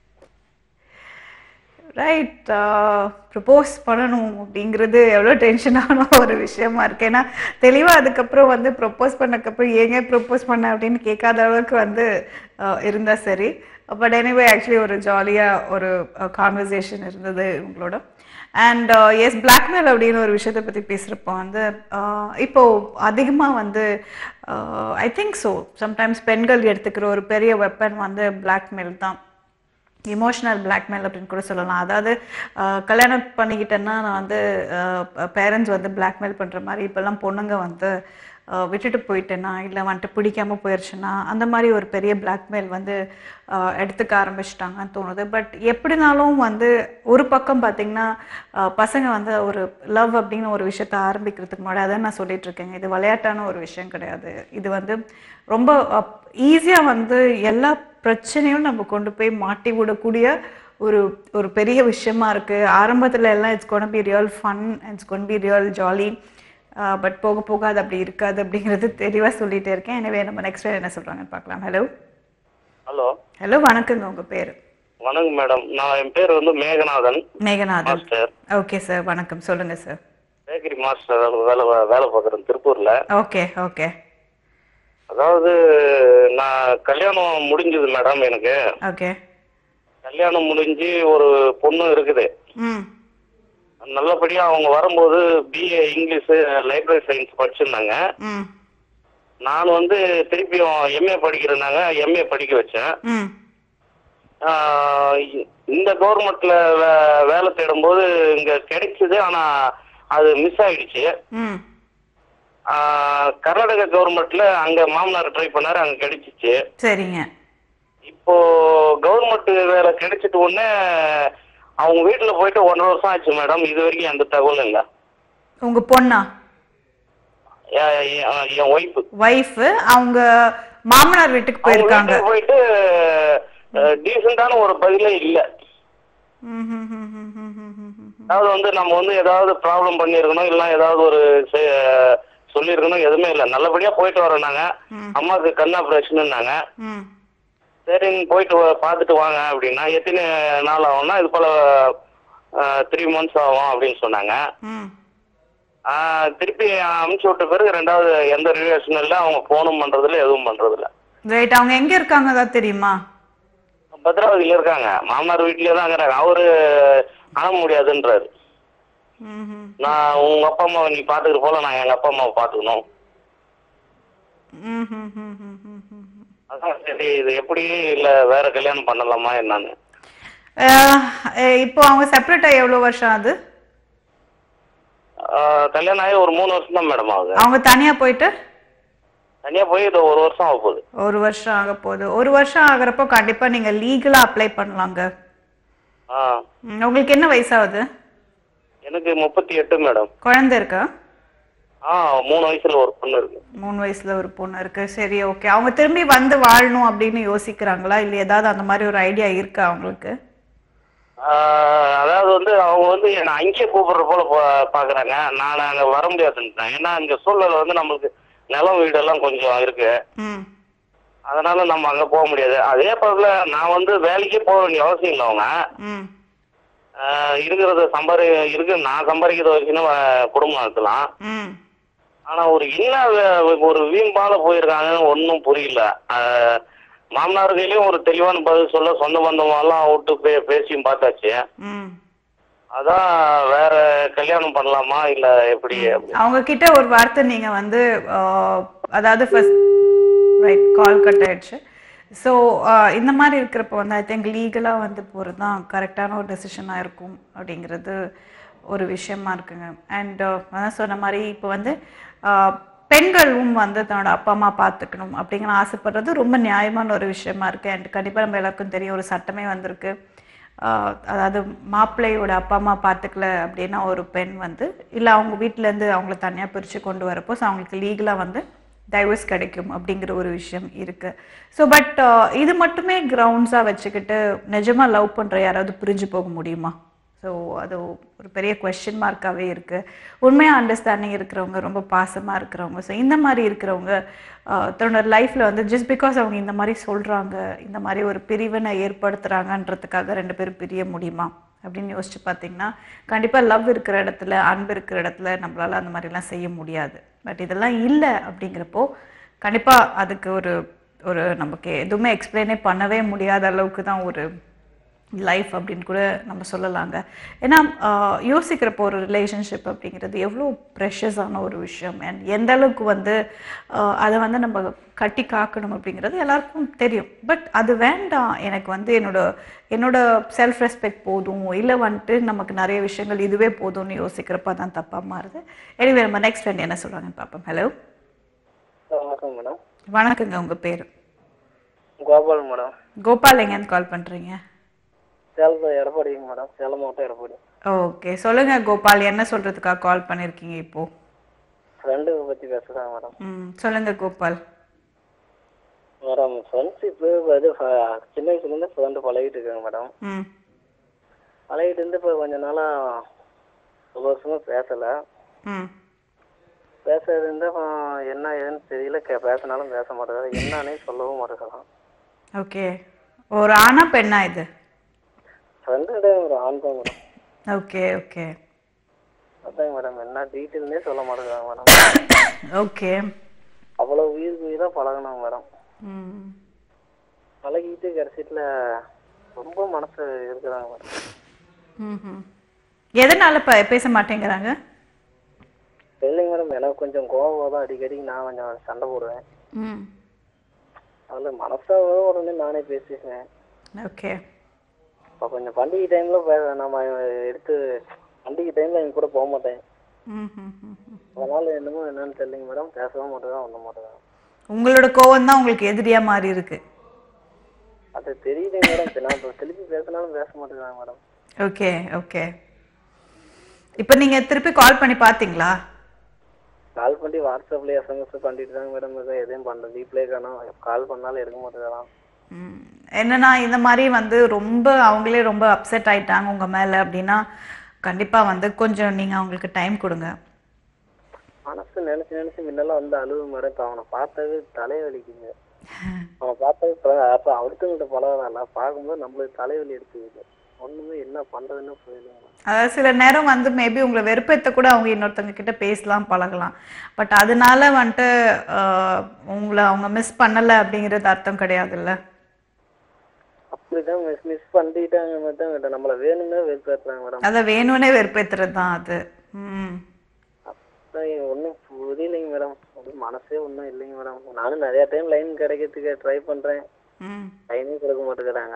right propose பண்ணணும் அப்படிங்கிறது எவ்வளோ டென்ஷனான ஒரு விஷயமா இருக்கு ஏன்னா தெளிவாக அதுக்கப்புறம் வந்து ப்ரப்போஸ் பண்ணக்கப்புறம் ஏங்க ப்ரப்போஸ் பண்ண அப்படின்னு கேட்காத அளவுக்கு வந்து இருந்தா சரி பட் எனிவே ஆக்சுவலி ஒரு ஜாலியாக ஒரு கான்வர்சேஷன் இருந்தது உங்களோட அண்ட் எஸ் பிளாக்மெயில் அப்படின்னு ஒரு விஷயத்தை பற்றி பேசுகிறப்போ வந்து uh, இப்போ அதிகமாக வந்து ஐ திங்க் ஸோ சம்டைம்ஸ் பெண்கள் எடுத்துக்கிற ஒரு பெரிய வெப்பன் வந்து பிளாக்மெயில் தான் இமோஷனல் பிளாக்மெயில் அப்படின்னு கூட சொல்லலாம் அதாவது அஹ், கல்யாணம் பண்ணிக்கிட்டேன்னா நான் வந்து பேரண்ட்ஸ் வந்து பிளாக்மெயில் பண்ணுற மாதிரி இப்போல்லாம் பொண்ணுங்க வந்து அஹ், விட்டுட்டு போயிட்டேன்னா இல்லை வந்துட்டு பிடிக்காம போயிடுச்சுன்னா அந்த மாதிரி ஒரு பெரிய பிளாக்மெயில் வந்து அஹ், எடுத்துக்க ஆரம்பிச்சிட்டாங்கன்னு தோணுது பட் எப்படினாலும் வந்து ஒரு பக்கம் பார்த்தீங்கன்னா அஹ், பசங்க வந்து ஒரு லவ் அப்படின்னு ஒரு விஷயத்த ஆரம்பிக்கிறதுக்கு முன்னாடி அதான் நான் சொல்லிட்டு இருக்கேங்க இது விளையாட்டான ஒரு விஷயம் கிடையாது இது வந்து ரொம்ப ஈஸியாக வந்து எல்லா பிரச்சனையும் நம்ம கொண்டு போய் மாட்டி விடக்கூடிய ஒரு ஒரு பெரிய விஷயமா இருக்கு ஆரம்பத்துல எல்லாம் it's gonna be real fun it's gonna be real jolly but போக போக அது அப்படி இருக்காது அப்படிங்கிறது தெளிவாக சொல்லிட்டே இருக்கேன் எனவே நம்ம நெக்ஸ்ட் என்ன சொல்றாங்கன்னு பார்க்கலாம் ஹலோ ஹலோ ஹலோ வணக்கங்க உங்க பேர் வணக்கம் மேடம் நான் என் பேர் வந்து Meghanathan Meghanathan master okay sir வணக்கம் சொல்லுங்க சார் பேக்கரி மாஸ்டர் வேலை வேலை பார்க்குறேன் திருப்பூர்ல ஓகே ஓகே அதாவது நான் கல்யாணம் முடிஞ்சது மேடம் எனக்கு ஓகே கல்யாணம் முடிஞ்சு ஒரு பொண்ணு இருக்குது ம் நல்லபடியா அவங்க வரும்போது பிஏ இங்கிலீஷ் லைப்ரரி சயின்ஸ் படிச்சிருந்தாங்க ம் நான் வந்து திருப்பியும் எம்ஏ படிக்கிறேன்னாங்க எம்ஏ படிக்க வச்சேன் ம் ஆஹ் இ- இந்த கவர்மெண்ட்ல வே- வேலை தேடும்போது இங்க கிடைச்சது ஆனா அது மிஸ் ஆயிடுச்சு ம் ஆஹ் கர்நாடகா கவர்மெண்ட்ல அங்க மாமனார் ட்ரை பண்ணாரு அங்க கிடைச்சிச்சு சரிங்க இப்போ கவர்மெண்ட் வேலை கிடைச்சிட்ட உடனே அவங்க வீட்டுல போயிட்டு ஒன்றரை வருஷம் ஆச்சு மேடம் இது வரைக்கும் எந்த தகவலும் இல்ல உங்க பொண்ணா என் என்- என் ஒய்ஃபு ஒய்ஃப் அவங்க மாமனார் வீட்டுக்கு அவங்க போயிருக்காங்க வீட்டுக்கு போயிட்டு டீசெண்டான ஒரு பதிலே இல்ல ம், ம், ம், ம், ம், ம், ம், ம். அதாவது வந்து நம்ம வந்து ஏதாவது ப்ராப்ளம் பண்ணியிருக்கணும் இல்லை ஏதாவது ஒரு சொல்லியிருக்கணும் எதுவுமே இல்லை நல்லபடியா போயிட்டு வரோம் ம். அம்மாவுக்கு கண் ஆப்ரேஷன்னாங்க ம் சரி நீங்க போயிட்டு வா- பார்த்துட்டு வாங்க அப்படின்னா எத்தனை நாள் ஆகும்னா இது போல த்ரீ மந்த்ஸ் ஆகும் அப்படின்னு சொன்னாங்க ம் ஆஹ் திருப்பி அனுப்பிச்சு விட்ட பிறகு ரெண்டாவது எந்த ரிலேஷனும் இல்லை அவங்க ஃபோனும் பண்றதில்ல எதுவும் பண்றதில்ல ரைட் அவங்க எங்க இருக்காங்க ஏதாவது தெரியுமா பத்ராவதியில இருக்காங்க மாமனார் வீட்லயே தான் இருக்கிறாங்க அவரு அனுப்ப முடியாதுன்றாரு ம் நான் உங்க அப்பா அம்மாவை நீ பாத்துக்கிற போல நான் எங்க அப்பா அம்மாவை பாத்துக்கணும் ம் ம் ம் ம் ம் ம் அதான் சரி இது எப்படி இல்ல வேற கல்யாணம் பண்ணலாமா என்னன்னு அஹ், அஹ், இப்போ அவங்க செப்பரேட்டா எவ்வளவு வருஷம் ஆகுது ஆஹ் கல்யாணம் ஆகி ஒரு மூணு வருஷம் தான் மேடம் ஆகுது அவங்க தனியா போயிட்டு தனியா போய் இது ஒரு வருஷம் ஆக போகுது ஒரு வருஷம் ஆக போகுது ஒரு வருஷம் ஆகுறப்போ கண்டிப்பா நீங்க லீகலா அப்ளை பண்ணலாங்க ஆ ம், உங்களுக்கு என்ன வயசாகுது எனக்கு முப்பத்தி எட்டு மேடம் குழந்தை இருக்கா ஆ மூணு வயசுல ஒரு பொண்ணு இருக்கு மூணு வயசுல ஒரு பொண்ணு இருக்கு சரி ஓகே அவங்க திரும்பி வந்து வாழணும் அப்படின்னு யோசிக்கிறாங்களா இல்ல ஏதாவது அந்த மாதிரி ஒரு ஐடியா இருக்கா அவங்களுக்கு ஆஹ் அதாவது வந்து அவங்க வந்து என்னை அங்கே கூப்பிடுற போல பா- பாக்குறாங்க நான் அங்க வர முடியாதுன்ட்டேன் ஏன்னா இங்க சூழ்நிலை வந்து நம்மளுக்கு நிலம் வீடெல்லாம் கொஞ்சம் இருக்கு ம் அதனால நம்ம அங்க போக முடியாது அதே போல நான் வந்து வேலைக்கே போக வேண்டிய அவசியம் இல்லை அவங்க ம் ஆஹ் இருக்கிறத சம்பாரி இருக்கு நான் சம்பாதிக்கிறத வச்சுன்னு வ- குடும்பம் நடத்தலாம் ம் ஆனா ஒரு என்ன வே- ஒரு வீம்பால போயிருக்காங்கன்னு ஒன்றும் புரியல ஆஹ் மாமனார் கையிலயும் ஒரு தெளிவான பதில் சொல்ல சொந்த பந்தமெல்லாம் விட்டு பே பேசியும் பார்த்தாச்சு ம் அதான் வேற கல்யாணம் பண்ணலாமா இல்ல எப்படி அப்படி அவங்க கிட்ட ஒரு வார்த்தை நீங்க வந்து ஆஹ், அதாவது ஃபர்ஸ்ட் ரைட் கால் கட் ஆயிடுச்சு ஸோ இந்த மாதிரி இருக்கிறப்ப வந்து ஐ திங்க் லீகலாக வந்து போகிறது தான் கரெக்டான ஒரு டெசிஷனாக இருக்கும் அப்படிங்கிறது ஒரு விஷயமா இருக்குங்க அண்ட் அதான் சொன்ன மாதிரி இப்போ வந்து ஆஹ், பெண்களும் வந்து தன்னோட அப்பா அம்மா பார்த்துக்கணும் அப்படிங்கிற ஆசைப்படுறது ரொம்ப நியாயமான ஒரு விஷயமா இருக்கு அண்ட் கண்டிப்பாக நம்ம எல்லாருக்கும் தெரியும் ஒரு சட்டமே வந்திருக்கு ஆஹ் அதாவது மாப்பிள்ளையோட அப்பா அம்மா பார்த்துக்கல அப்படின்னா ஒரு பெண் வந்து இல்லை அவங்க வீட்டிலேருந்து அவங்கள தனியாக பிரித்து கொண்டு வரப்போ ஸோ அவங்களுக்கு லீகலாக வந்து டைவர்ஸ் கிடைக்கும் அப்படிங்கிற ஒரு விஷயம் இருக்குது ஸோ பட் இது மட்டுமே கிரவுண்ட்ஸாக வச்சுக்கிட்டு நிஜமாக லவ் பண்ணுற யாராவது பிரிஞ்சு போக முடியுமா ஸோ அது ஒரு பெரிய கொஸ்டின் மார்க்காகவே இருக்குது உண்மையாக அண்டர்ஸ்டாண்டிங் இருக்கிறவங்க ரொம்ப பாசமாக இருக்கிறவங்க ஸோ இந்த மாதிரி இருக்கிறவங்க ஆஹ் தன்னோட லைஃப்பில் வந்து ஜஸ்ட் பிகாஸ் அவங்க இந்த மாதிரி சொல்கிறாங்க இந்த மாதிரி ஒரு பிரிவினை ஏற்படுத்துகிறாங்கன்றதுக்காக ரெண்டு பேரும் பிரிய முடியுமா அப்படின்னு யோசிச்சு பார்த்தீங்கன்னா கண்டிப்பாக லவ் இருக்கிற இடத்துல அன்பு இருக்கிற இடத்துல நம்மளால அந்த மாதிரிலாம் செய்ய முடியாது பட் இதெல்லாம் இல்லை அப்படிங்கிறப்போ கண்டிப்பாக அதுக்கு ஒரு ஒரு நமக்கு எதுவுமே எக்ஸ்பிளைனே பண்ணவே முடியாத அளவுக்கு தான் ஒரு லைஃப் அப்படின்னு கூட நம்ம சொல்லலாங்க ஏன்னா ஆஹ், யோசிக்கிறப்போ ஒரு ரிலேஷன்ஷிப் அப்படிங்கிறது எவ்வளோ ப்ரெஷஸான ஒரு விஷயம் அண்ட் எந்த அளவுக்கு வந்து ஆஹ், அதை வந்து நம்ம கட்டி காக்கணும் அப்படிங்கிறது எல்லாருக்கும் தெரியும் பட் அது வேண்டாம் எனக்கு வந்து என்னோட என்னோட செல்ஃப் ரெஸ்பெக்ட் போதும் இல்லை வந்துட்டு நமக்கு நிறைய விஷயங்கள் இதுவே போதும்னு யோசிக்கிறப்ப தான் தப்பாக மாறுது எனிவே நம்ம நெக்ஸ்ட் ஃப்ரெண்ட் என்ன சொல்கிறாங்கன்னு பார்ப்போம் ஹலோ வணக்கம் மேடம் வணக்கங்க உங்கள் பேர் கோபால் மேடம் கோபால் எங்கேருந்து கால் பண்ணுறீங்க சேலம் எடப்பாடிங்க மேடம் சேலம் மாவட்டம் எடப்பாடி ஓகே சொல்லுங்க கோபால் என்ன சொல்றதுக்காக கால் பண்ணிருக்கீங்க இப்போ ஃப்ரெண்டு பற்றி பேசுகிறாங்க மேடம் ம் சொல்லுங்க கோபால் மேடம் ஃப்ரெண்ட்ஷிப்பு இது ஃப- சின்ன வயசுலேருந்து ஃப்ரெண்டு பழகிட்டு இருக்காங்க மேடம் ம் பழகிட்டு இருந்து இப்போ கொஞ்ச நாளாக ரொம்ப வருஷமாக பேசலை ம் பேசுறது இருந்தா அப்புறம் என்ன ஏதுன்னு தெரியல கே பேசினாலும் பேச மாட்டேங்கிறாரு என்னன்னே சொல்லவும் மாட்டேங்கிறான் ஓகே ஒரு ஆணா பெண்ணா இது ஃப்ரெண்டு ஒரு ஆண் தான் மேடம் ஓகே ஓகே அதாங்க மேடம் என்ன டீட்டெயில்னே சொல்ல மாட்டேங்கிறாங்க மேடம் ஓகே அவ்வளோ உயிர் உயிராக பழகினாங்க மேடம் ம் பழகிட்டு கடைசியில் ரொம்ப மனசு இருக்குதாங்க மேடம் ம் எதனால ப பேச மாட்டேங்கிறாங்க இல்லைங்க மேடம் எனக்கு கொஞ்சம் கோவம் தான் அடிக்கடி நான் கொஞ்சம் சண்டை போடுவேன் ம் அதில் மனசாக உடனே நானே பேசிடுவேன் ஓகே இப்போ கொஞ்சம் பண்டிகை டைமில் பே நம்ம எடுத்து பண்டிகை டைமில் எங்க கூட போக மாட்டேன் ம் ம் ம் ம். அதனால என்னமோ என்னன்னு தெரியலைங்க மேடம் பேசவும் மாட்டேதான் ஒன்றும் மாட்டேதான் உங்களோட கோவம் தான் உங்களுக்கு எதிரியா மாறி இருக்கு அது தெரியுதுங்க மேடம் இப்ப நான் இப்போ திருப்பி பேசினாலும் பேச மாட்டேங்கிறாங்க மேடம் ஓகே ஓகே இப்போ நீங்க திருப்பி கால் பண்ணி பார்த்தீங்களா கால் பண்ணி வாட்ஸ்அப்ல எஸ்எம்எஸ் பண்ணிட்டு தாங்க மேடம் இருக்கேன் எதையும் பண்ணுறது ரீப்ளே காணும் கால் பண்ணாலும் எடுக்க மாட்டேங்கிறான் ம். என்னன்னா இந்த மாதிரி வந்து ரொம்ப அவங்களே ரொம்ப அப்செட் ஆயிட்டாங்க உங்க மேல அப்படின்னா கண்டிப்பா வந்து கொஞ்சம் நீங்க அவங்களுக்கு டைம் கொடுங்க மனசு நினைச்சு நினைச்சு முன்னெல்லாம் வந்து அழுவு மேடம் இப்ப அவனை பார்த்தாவே தலைவலிக்குங்க அவனை பார்த்தாவே ப- அப்ப அடுத்தவங்கிட்ட பழகலாம் பார்க்கும்போது நம்மளுக்கு தலைவலி எடுத்துக்குது ஒண்ணுமே என்ன பண்றதுன்னு புரியல அதாவது சில நேரம் வந்து மேபி உங்களை வெறுப்பேத்த கூட அவங்க இன்னொருத்தவங்க கிட்ட பேசலாம் பழகலாம் பட் அதனால வந்துட்டு ஆஹ், உங்களை அவங்க மிஸ் பண்ணல அப்படிங்கிறது அர்த்தம் கிடையாதுல்ல அப்படிதான் மிஸ் மிஸ் பண்ணிட்டாங்க மேடம் கிட்ட நம்மள வேணும்னே வெறுப்பேற்றுறாங்க மேடம் அதை வேணும்னே வெறுப்பேத்துறது தான் அது ம் ஒன்றும் புரியலைங்க மேடம் அப்படி மனசே ஒன்றும் இல்லைங்க மேடம் நானும் நிறைய டைம் லைன் கிடைக்கிறதுக்கு ட்ரை பண்றேன் ம் லைனே கொடுக்க மாட்டேங்கிறாங்க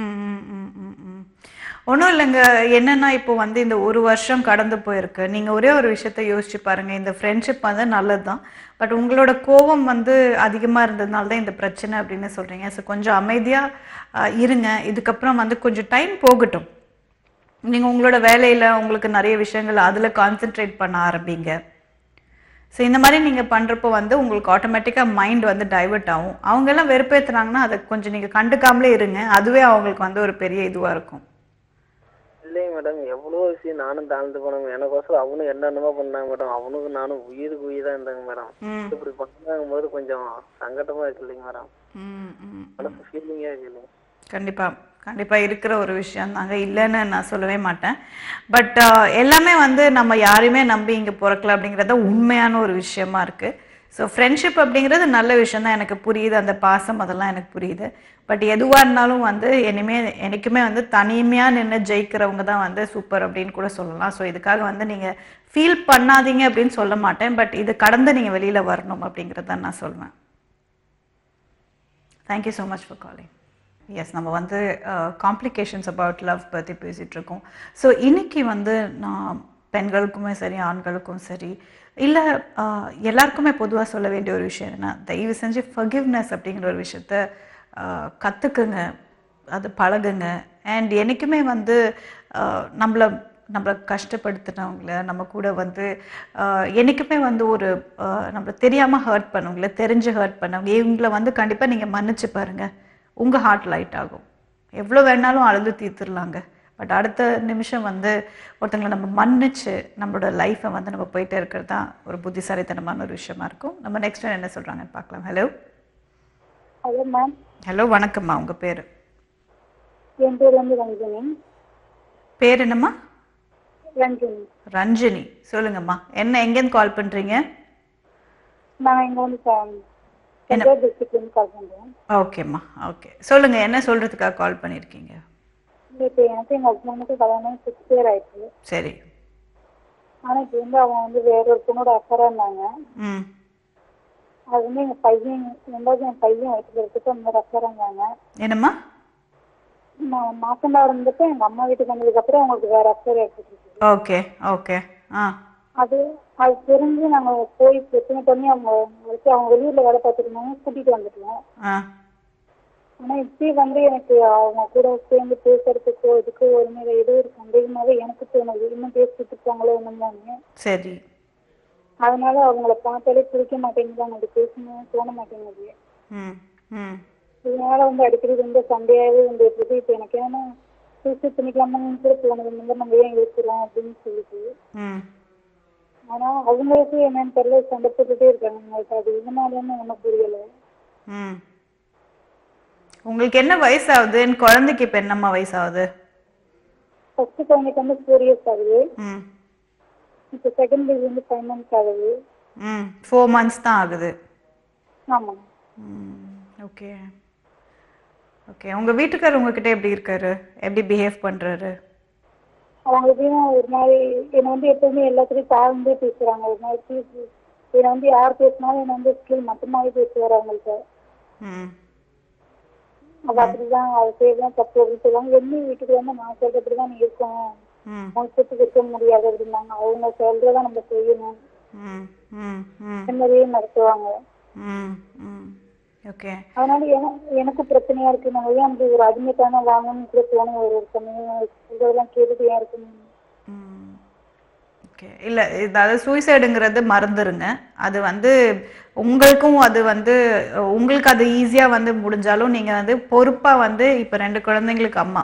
ஒன்றும் இல்லைங்க என்னன்னா இப்போ வந்து இந்த ஒரு வருஷம் கடந்து போயிருக்கு நீங்கள் ஒரே ஒரு விஷயத்த யோசிச்சு பாருங்க இந்த ஃப்ரெண்ட்ஷிப் வந்து நல்லது தான் பட் உங்களோட கோபம் வந்து அதிகமாக இருந்ததுனால தான் இந்த பிரச்சனை அப்படின்னு சொல்கிறீங்க ஸோ கொஞ்சம் அமைதியாக இருங்க இதுக்கப்புறம் வந்து கொஞ்சம் டைம் போகட்டும் நீங்கள் உங்களோட வேலையில் உங்களுக்கு நிறைய விஷயங்கள் அதில் கான்சென்ட்ரேட் பண்ண ஆரம்பிங்க ஸோ இந்த மாதிரி நீங்கள் பண்ணுறப்போ வந்து உங்களுக்கு ஆட்டோமேட்டிக்காக மைண்ட் வந்து டைவர்ட் ஆகும் அவங்க எல்லாம் வெறுப்பேற்றுனாங்கன்னா அதை கொஞ்சம் நீங்கள் கண்டுக்காமலே இருங்க அதுவே அவங்களுக்கு வந்து ஒரு பெரிய இதுவாக இருக்கும் இல்லைங்க மேடம் எவ்வளோ விஷயம் நானும் தாழ்ந்து போனேன் எனக்கோசரம் அவனும் என்னென்னமோ பண்ணாங்க மேடம் அவனுக்கு நானும் உயிருக்கு உயிரா இருந்தாங்க மேடம் ம் இப்படி பண்ணாங்க போது கொஞ்சம் சங்கடமா இருக்கு இல்லைங்க மேடம் ம் ம் மனசு ஃபீலிங்கா இருக்கு இல்லைங்க கண்டிப்பாக கண்டிப்பாக இருக்கிற ஒரு விஷயம் தாங்க இல்லைன்னு நான் சொல்லவே மாட்டேன் பட் எல்லாமே வந்து நம்ம யாரையுமே நம்பி இங்கே பிறக்கல அப்படிங்கிறது தான் உண்மையான ஒரு விஷயமா இருக்குது ஸோ ஃப்ரெண்ட்ஷிப் அப்படிங்கிறது நல்ல விஷயம் தான் எனக்கு புரியுது அந்த பாசம் அதெல்லாம் எனக்கு புரியுது பட் எதுவாக இருந்தாலும் வந்து இனிமே எனக்குமே வந்து தனிமையாக நின்று ஜெயிக்கிறவங்க தான் வந்து சூப்பர் அப்படின்னு கூட சொல்லலாம் ஸோ இதுக்காக வந்து நீங்கள் ஃபீல் பண்ணாதீங்க அப்படின்னு சொல்ல மாட்டேன் பட் இது கடந்து நீங்கள் வெளியில் வரணும் அப்படிங்கிறத நான் சொல்வேன் thank you so much for calling yes நம்ம வந்து காம்ப்ளிகேஷன்ஸ் அபவுட் லவ் பற்றி பேசிகிட்டு இருக்கோம் ஸோ இன்னைக்கு வந்து நான் பெண்களுக்குமே சரி ஆண்களுக்கும் சரி இல்லை எல்லாருக்குமே பொதுவாக சொல்ல வேண்டிய ஒரு விஷயம் என்ன தயவு செஞ்சு ஃபர்கிவ்னஸ் அப்படிங்கிற ஒரு விஷயத்த கற்றுக்குங்க அது பழகுங்க அண்ட் என்றைக்குமே வந்து ஆஹ், நம்மள நம்மளை கஷ்டப்படுத்தினவங்கள நம்ம கூட வந்து ஆஹ், என்னைக்குமே வந்து ஒரு ஆஹ், நம்மள தெரியாமல் ஹர்ட் பண்ணவங்கள தெரிஞ்சு ஹர்ட் பண்ணவங்க இவங்கள வந்து கண்டிப்பாக நீங்கள் மன்னிச்சு பாருங்கள் உங்கள் ஹார்ட் லைட் ஆகும் எவ்வளோ வேணாலும் அழுது தீர்த்துடலாங்க பட் அடுத்த நிமிஷம் வந்து ஒருத்தங்களை நம்ம மன்னிச்சு நம்மளோட லைஃப்பை வந்து நம்ம போயிட்டே இருக்கிறது தான் ஒரு புத்திசாலித்தனமான ஒரு விஷயமா இருக்கும் நம்ம நெக்ஸ்ட் என்ன சொல்கிறாங்கன்னு பார்க்கலாம் ஹலோ ஹலோ மேம் ஹலோ வணக்கம்மா உங்கள் பேர் என் பேர் வந்து ரஞ்சினி பேர் என்னம்மா ரஞ்சினி ரஞ்சினி சொல்லுங்கம்மா என்ன எங்கேருந்து கால் பண்ணுறீங்க நான் இங்கே வந்து சென்ட்ரல் டிஸ்ட்ரிக்ட்லேருந்து கால் பண்ணுறேன் ஓகேம்மா ஓகே சொல்லுங்கள் என்ன சொல்கிறதுக்காக கால் பண்ணியிருக்கீங்க இப்போ எனக்கு எங்கள் ஹஸ்பண்டுக்கு கல்யாணம் சிக்ஸ் இயர் ஆயிடுச்சு சரி ஆனால் இப்போ வந்து அவங்க வந்து வேற ஒரு பொண்ணோட அக்கறை இருந்தாங்க ம் அது வந்து எங்கள் பையன் ரெண்டாவது என் பையன் வச்சுக்கிறதுக்கு அந்த மாதிரி அக்கறை இருந்தாங்க என்னம்மா நான் மாசமா இருந்துட்டு எங்கள் அம்மா வீட்டுக்கு வந்ததுக்கப்புறம் அவங்களுக்கு வேற அக்கறை எடுத்துட்டு ஓகே ஓகே ஆ அது அது தெரிஞ்சு நாங்கள் போய் பிரச்சனை பண்ணி அவங்க வச்சு அவங்க வெளியூரில் வேலை பார்த்துட்டு இருந்தாங்க கூட்டிகிட்டு வந்துட்டோம் ஆ ஆனா இப்படி வந்து எனக்கு அவங்க கூட சேர்ந்து பேசுறதுக்கோ இதுக்கோ ஒரு மேல ஏதோ ஒரு சந்தேகமாவே எனக்கு தோணுது இன்னும் பேசிட்டு இருப்பாங்களோ என்னமோன்னு சரி அதனால அவங்கள பார்த்தாலே பிடிக்க மாட்டேங்குது அவங்க பேசணும் தோண மாட்டேங்குது ம் ம் இதனால வந்து அடிக்கடி ரொம்ப சண்டையாவே வந்துட்டு இருக்கு இப்போ எனக்கு என்னன்னா சூசைட் பண்ணிக்கலாமான்னு கூட தோணுது இந்த மாதிரி நம்ம ஏன் இருக்கிறோம் அப்படின்னு சொல்லிட்டு ம் ஆனா அவங்களுக்கு என்னன்னு தெரியல சண்டை போட்டுட்டே இருக்காங்க அவங்களுக்கு அது இதனாலன்னு ஒன்றும் புரியல ம் உங்களுக்கு என்ன வயசாகுது என் குழந்தைக்கு இப்போ என்னம்மா வயசாகுது ஃபர்ஸ்ட் குழந்தைக்கு வந்து ஃபோர் இயர்ஸ் ஆகுது ம் இப்போ செகண்ட் பேபி வந்து ஃபைவ் மந்த்ஸ் ஆகுது ம் ஃபோர் மந்த்ஸ் தான் ஆகுது ஆமா ம் ஓகே ஓகே உங்கள் வீட்டுக்காரர் உங்ககிட்ட எப்படி இருக்காரு எப்படி பிஹேவ் பண்ணுறாரு அவங்க எப்படின்னா ஒரு மாதிரி என்னை வந்து எப்பவுமே எல்லாத்துலயும் தாழ்ந்தே பேசுறாங்க ஒரு மாதிரி பேசி என்னை வந்து யார் பேசினாலும் என்னை வந்து ஸ்கில் மட்டுமாவே பேசுவார் அவங்கள்ட்ட ம் அவ அப்படிதான் அவ செய்யலாம் தப்பு அப்படின்னு சொல்லுவாங்க என்ன வீட்டுக்கு வந்து நான் சொல்றபடிதான் நீ இருக்கணும் ம் மொத்தத்துக்கு இருக்க முடியாது அப்படின்னாங்க அவங்க சொல்றதை நம்ம செய்யணும் ம் ம் ம் இந்த மாதிரியே நடத்துவாங்க ம் ம் ஓகே அதனால எனக்கு எனக்கும் பிரச்சனையா இருக்கு நம்ம ஏன் அப்படி ஒரு அடிமைத்தானே வாங்கணும்னு கூட தோணும் ஒரு ஒரு சமயம் இதெல்லாம் கேட்டுட்டு ஏன் இருக்கணும் ஓகே இல்லை அதாவது சூசைடுங்கிறது மறந்துருங்க அது வந்து உங்களுக்கும் அது வந்து உங்களுக்கு அது ஈஸியாக வந்து முடிஞ்சாலும் நீங்கள் வந்து பொறுப்பாக வந்து இப்போ ரெண்டு குழந்தைங்களுக்கு அம்மா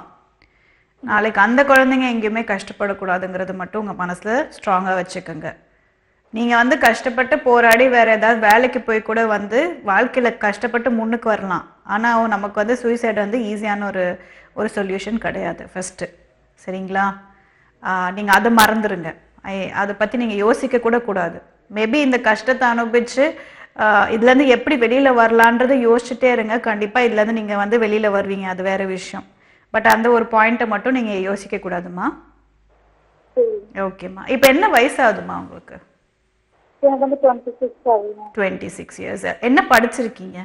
நாளைக்கு அந்த குழந்தைங்க எங்கேயுமே கஷ்டப்படக்கூடாதுங்கிறது மட்டும் உங்கள் மனசில் ஸ்ட்ராங்காக வச்சுக்கோங்க நீங்கள் வந்து கஷ்டப்பட்டு போராடி வேற ஏதாவது வேலைக்கு போய் கூட வந்து வாழ்க்கையில் கஷ்டப்பட்டு முன்னுக்கு வரலாம் ஆனால் நமக்கு வந்து சூசைட் வந்து ஈஸியான ஒரு ஒரு சொல்யூஷன் கிடையாது ஃபஸ்ட்டு சரிங்களா நீங்கள் அதை மறந்துடுங்க ஐ- அதை பற்றி நீங்கள் யோசிக்க கூட கூடாது மேபி இந்த கஷ்டத்தை அனுபவிச்சு ஆஹ் இதுலேருந்து எப்படி வெளியில் வரலான்றதை யோசிச்சுட்டே இருங்க கண்டிப்பாக இதுலேருந்து நீங்கள் வந்து வெளியில் வருவீங்க அது வேற விஷயம் பட் அந்த ஒரு பாயிண்ட்டை மட்டும் நீங்கள் யோசிக்க கூடாதுமா சரி ஓகேம்மா இப்போ என்ன வயசாகுதுமா உங்களுக்கு எனக்கு வந்து டுவெண்ட்டி சிக்ஸ் ஆகுதுங்க டுவெண்ட்டி சிக்ஸ் இயர்ஸ் என்ன படிச்சிருக்கீங்க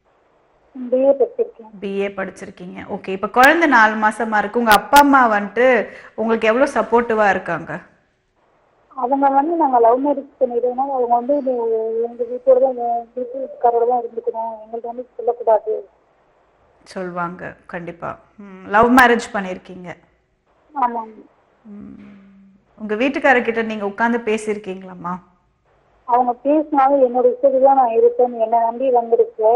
பிஏ படிச்சிருக்கேன் பிஏ படிச்சிருக்கீங்க ஓகே இப்போ குழந்தை நாலு மாசமா இருக்கு உங்க அப்பா அம்மா வந்துட்டு உங்களுக்கு எவ்வளோ சப்போர்ட்டிவா இருக்காங்க அவங்க வந்து நாங்க லவ் மேரேஜ் பண்ணிடுவோம்னா அவங்க வந்து இது எங்க வீட்டோட தான் வீட்டு வீட்டுக்காரோட தான் இருந்துக்கணும் எங்கள்ட்ட வந்து சொல்லக்கூடாது சொல்வாங்க கண்டிப்பா லவ் மேரேஜ் பண்ணியிருக்கீங்க ஆமாங்க உங்க வீட்டுக்காரர்கிட்ட நீங்க உட்காந்து பேசியிருக்கீங்களாம்மா அவங்க பேசினாலும் என்னோட இஷ்டத்துக்கு தான் நான் இருப்பேன் என்னை நம்பி வந்திருக்கு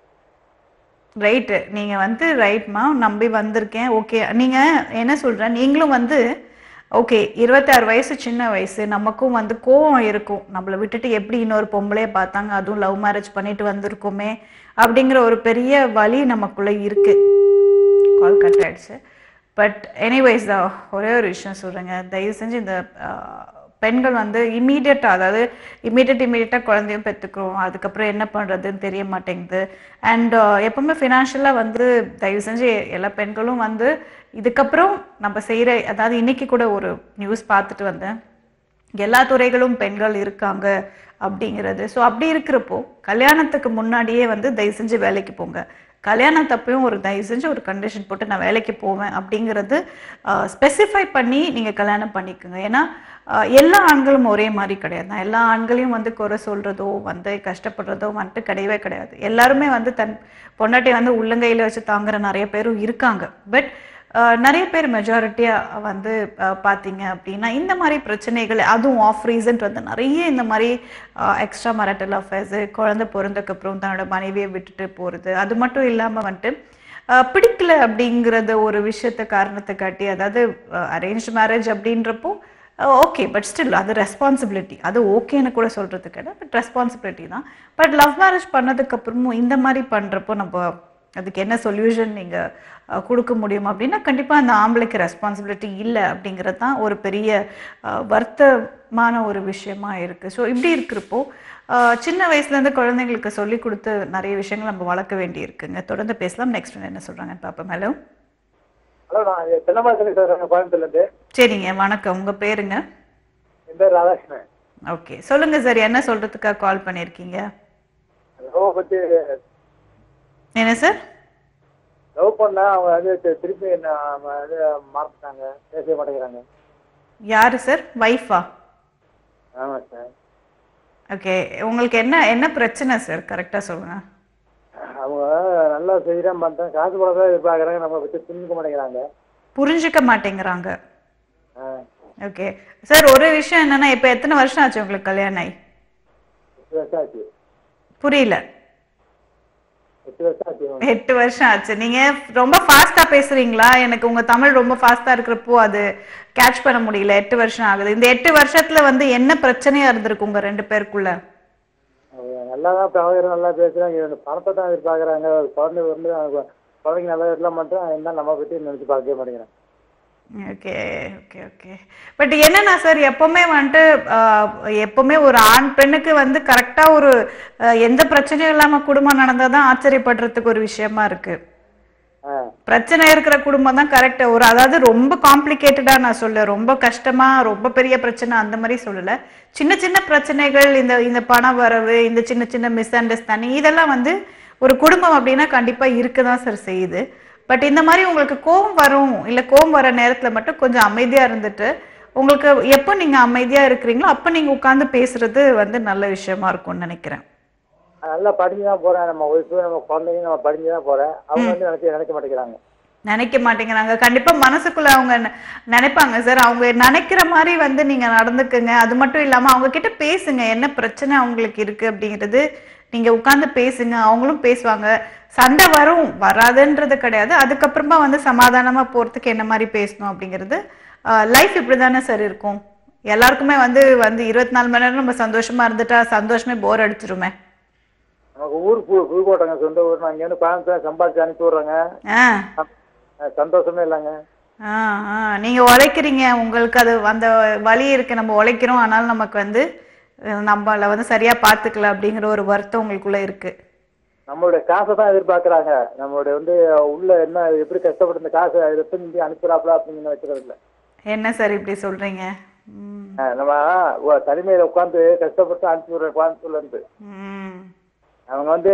ரைட்டு நீங்க வந்து ரைட்மா நம்பி வந்திருக்கேன் ஓகே நீங்க என்ன சொல்றேன் நீங்களும் வந்து ஓகே இருபத்தாறு வயசு சின்ன வயசு நமக்கும் வந்து கோவம் இருக்கும் நம்மளை விட்டுட்டு எப்படி இன்னொரு பொம்பளைய பார்த்தாங்க அதுவும் லவ் மேரேஜ் பண்ணிட்டு வந்திருக்கோமே அப்படிங்கிற ஒரு பெரிய வலி நமக்குள்ள இருக்கு கால் கட் ஆயிடுச்சு பட் எனிவைஸ் ஒரே ஒரு விஷயம் சொல்றேங்க தயவு செஞ்சு இந்த ஆஹ், பெண்கள் வந்து இம்மீடியட்டாக அதாவது இம்மீடியட் இம்மீடியட்டாக குழந்தையும் பெற்றுக்கிறோம் அதுக்கப்புறம் என்ன பண்ணுறதுன்னு தெரிய மாட்டேங்குது அண்ட் எப்பவுமே ஃபினான்ஷியலாக வந்து தயவு செஞ்சு எல்லா பெண்களும் வந்து இதுக்கப்புறம் நம்ம செய்கிற அதாவது இன்னைக்கு கூட ஒரு நியூஸ் பார்த்துட்டு வந்தேன் எல்லா துறைகளும் பெண்கள் இருக்காங்க அப்படிங்கிறது ஸோ அப்படி இருக்கிறப்போ கல்யாணத்துக்கு முன்னாடியே வந்து தயவு செஞ்சு வேலைக்கு போங்க கல்யாணத்தப்பையும் ஒரு தயவு செஞ்சு ஒரு கண்டிஷன் போட்டு நான் வேலைக்கு போவேன் அப்படிங்கிறது ஸ்பெசிஃபை பண்ணி நீங்கள் கல்யாணம் பண்ணிக்கோங்க ஏன்னா ஆஹ், எல்லா ஆண்களும் ஒரே மாதிரி கிடையாது நான் எல்லா ஆண்களையும் வந்து குறை சொல்கிறதோ வந்து கஷ்டப்படுறதோ வந்துட்டு கிடையவே கிடையாது எல்லாருமே வந்து தன் பொண்டாட்டி வந்து உள்ளங்கையில் வச்சு தாங்குற நிறைய பேரும் இருக்காங்க பட் ஆஹ் நிறைய பேர் மெஜாரிட்டியாக வந்து ஆஹ் பார்த்தீங்க அப்படின்னா இந்த மாதிரி பிரச்சனைகள் அதுவும் ஆஃப் ரீசன்ட் வந்து நிறைய இந்த மாதிரி எக்ஸ்ட்ரா மரட்டல் அஃபேர்ஸு குழந்தை பிறந்ததுக்கப்புறம் தன்னோட மனைவியை விட்டுட்டு போகிறது அது மட்டும் இல்லாமல் வந்துட்டு ஆஹ் பிடிக்கல அப்படிங்கிறத ஒரு விஷயத்த காரணத்தை காட்டி அதாவது அரேஞ்ச் மேரேஜ் அப்படின்றப்போ ஓகே பட் ஸ்டில் அது ரெஸ்பான்சிபிலிட்டி அது ஓகேன்னு கூட சொல்கிறது கிடையாது பட் ரெஸ்பான்சிபிலிட்டி தான் பட் லவ் மேரேஜ் பண்ணதுக்கப்புறமும் இந்த மாதிரி பண்ணுறப்போ நம்ம அதுக்கு என்ன சொல்யூஷன் நீங்கள் கொடுக்க முடியும் அப்படின்னா கண்டிப்பாக அந்த ஆம்பளைக்கு ரெஸ்பான்சிபிலிட்டி இல்லை அப்படிங்கிறது தான் ஒரு பெரிய அஹ், வருத்தமான ஒரு விஷயமா இருக்குது ஸோ இப்படி இருக்கிறப்போ அஹ், சின்ன வயசுலேருந்து குழந்தைங்களுக்கு சொல்லி கொடுத்து நிறைய விஷயங்கள் நம்ம வளர்க்க வேண்டி இருக்குங்க தொடர்ந்து பேசலாம் நெக்ஸ்ட் என்ன சொல்கிறாங்கன்னு பார்ப்போம் ஹலோ ஹலோ நான் தென்னமரத்தில் சார் கோயம்புத்தூர்லேருந்து சரிங்க வணக்கம் உங்கள் பேருங்க என் பேர் ராதாகிருஷ்ணன் ஓகே சொல்லுங்கள் சார் என்ன சொல்கிறதுக்காக கால் பண்ணியிருக்கீங்க லவ் பற்றி என்ன சார் லவ் பண்ணா அவங்க வந்து தி- திருப்பி என்ன அவங்க வந்து மறந்துட்டாங்க பேசவே மாட்டேங்கிறாங்க யார் சார் ஒய்ஃபா ஆமாம் சார் ஓகே உங்களுக்கு என்ன என்ன பிரச்சனை சார் கரெக்டாக சொல்லுங்கள் அவங்க நல்லா செய்கிறேன் பண்ணுறேன் காசு போட தான் எதிர்பார்க்குறாங்க நம்ம பற்றி புரிஞ்சுக்க மாட்டேங்கிறாங்க புரிஞ்சுக்க மாட்டேங்கிறாங்க ஆ ஓகே சார் ஒரு விஷயம் என்னன்னா இப்போ எத்தனை வருஷம் ஆச்சு உங்களுக்கு கல்யாணம் ஆகி எட்டு வருஷம் ஆச்சு புரியல எட்டு வருஷம் ஆச்சு எட்டு வருஷம் ஆச்சு நீங்க ரொம்ப ஃபாஸ்டா பேசுறீங்களா எனக்கு உங்க தமிழ் ரொம்ப ஃபாஸ்டா இருக்கிறப்போ அது கேட்ச் பண்ண முடியல எட்டு வருஷம் ஆகுது இந்த எட்டு வருஷத்துல வந்து என்ன பிரச்சனையா இருந்திருக்கு உங்க ரெண்டு பேருக்குள்ள அவங்க நல்லா தான் பழகிறோம் நல்லா பேசுகிறாங்க இந்த பணத்தை தான் எதிர்பார்க்குறாங்க குழந்தை வந்து அவங்க குழந்தைங்க நல்லா எல்லாம் பண்ணுறோம் இருந்தாலும் நம்ம பற்றி நினச்சி பார்க்கவே மாட்டேங்கிறாங்க ஓகே ஓகே ஓகே பட் என்னன்னா சார் எப்பவுமே வந்துட்டு ஆஹ், எப்பவுமே ஒரு ஆண் பெண்ணுக்கு வந்து கரெக்டா ஒரு ஆஹ், எந்த பிரச்சனையும் இல்லாம குடும்பம் நடந்தாதான் ஆச்சரியப்படுறதுக்கு ஒரு விஷயமா இருக்கு ஆ பிரச்சனை இருக்கிற குடும்பம் தான் கரெக்ட் ஒரு அதாவது ரொம்ப காம்ப்ளிகேட்டடா நான் சொல்ல ரொம்ப கஷ்டமா ரொம்ப பெரிய பிரச்சனை அந்த மாதிரி சொல்லல சின்ன சின்ன பிரச்சனைகள் இந்த இந்த பண வரவு இந்த சின்ன சின்ன மிஸ் அண்டர்ஸ்டாண்டிங் இதெல்லாம் வந்து ஒரு குடும்பம் அப்படின்னா கண்டிப்பா இருக்க தான் சார் செய்யுது பட் இந்த மாதிரி உங்களுக்கு கோவம் வரும் இல்ல கோவம் வர நேரத்துல மட்டும் கொஞ்சம் அமைதியா இருந்துட்டு உங்களுக்கு எப்போ நீங்க அமைதியா இருக்கிறீங்களோ அப்ப நீங்க உட்கார்ந்து பேசுறது வந்து நல்ல விஷயமா இருக்கும்னு நினைக்கிறேன் நல்லா படிஞ்சு தான் போகிறேன் நம்ம ஒய்ஃபு நம்ம குழந்தைங்க நம்ம படிஞ்சு தான் போகிறேன் அவங்க வந்து நினைக்க நினைக்க மாட்டேங்கிறாங்க நினைக்க மாட்டேங்கிறாங்க கண்டிப்பா மனசுக்குள்ள அவங்க நெ- நினைப்பாங்க சார் அவங்க நினைக்கிற மாதிரி வந்து நீங்க நடந்துக்குங்க அது மட்டும் இல்லாம அவங்க கிட்ட பேசுங்க என்ன பிரச்சனை அவங்களுக்கு இருக்கு அப்படிங்கிறது நீங்க உட்கார்ந்து பேசுங்க அவங்களும் பேசுவாங்க சண்டை வரும் வராதுன்றது கிடையாது அதுக்கப்புறமா வந்து சமாதானமா போறதுக்கு என்ன மாதிரி பேசணும் அப்படிங்கிறது லைஃப் இப்படிதானே சார் இருக்கும் எல்லாருக்குமே வந்து வந்து இருபத்தி நாலு மணி நேரம் நம்ம சந்தோஷமா இருந்துட்டா சந்தோஷமே போர் அடிச்சிருமே நமக்கு ஊர் பு புதுக்கோட்டைங்க சொந்த ஊர் நான் இங்கேருந்து கோயம்புத்தூர் சம்பாதிச்சு அனுப்பி விட்றேங்க ஆ அஹ் சந்தோஷமே இல்லைங்க ஆ ஆ நீங்க உழைக்கிறீங்க உங்களுக்கு அது அந்த வழி இருக்கு நம்ம உழைக்கிறோம் ஆனாலும் நமக்கு வந்து அஹ், நம்மள வந்து சரியா பாத்துக்கல அப்படிங்கிற ஒரு வருத்தம் உங்களுக்குள்ள இருக்கு நம்மளுடைய காசை தான் எதிர்பார்க்குறாங்க நம்மளுடைய வந்து உள்ள என்ன எப்படி கஷ்டப்பட்டு இந்த காசை எப்போ இங்கே அனுப்புறாப்ல அப்படின்னு வச்சுக்கிறது இல்லை என்ன சார் இப்படி சொல்றீங்க ம் அஹ் நம்ம ஒ- தனிமையில உட்காந்து கஷ்டப்பட்டு அனுப்பி விடுறேன் கோயம்புத்தூர்ல இருந்து ம் அவங்க வந்து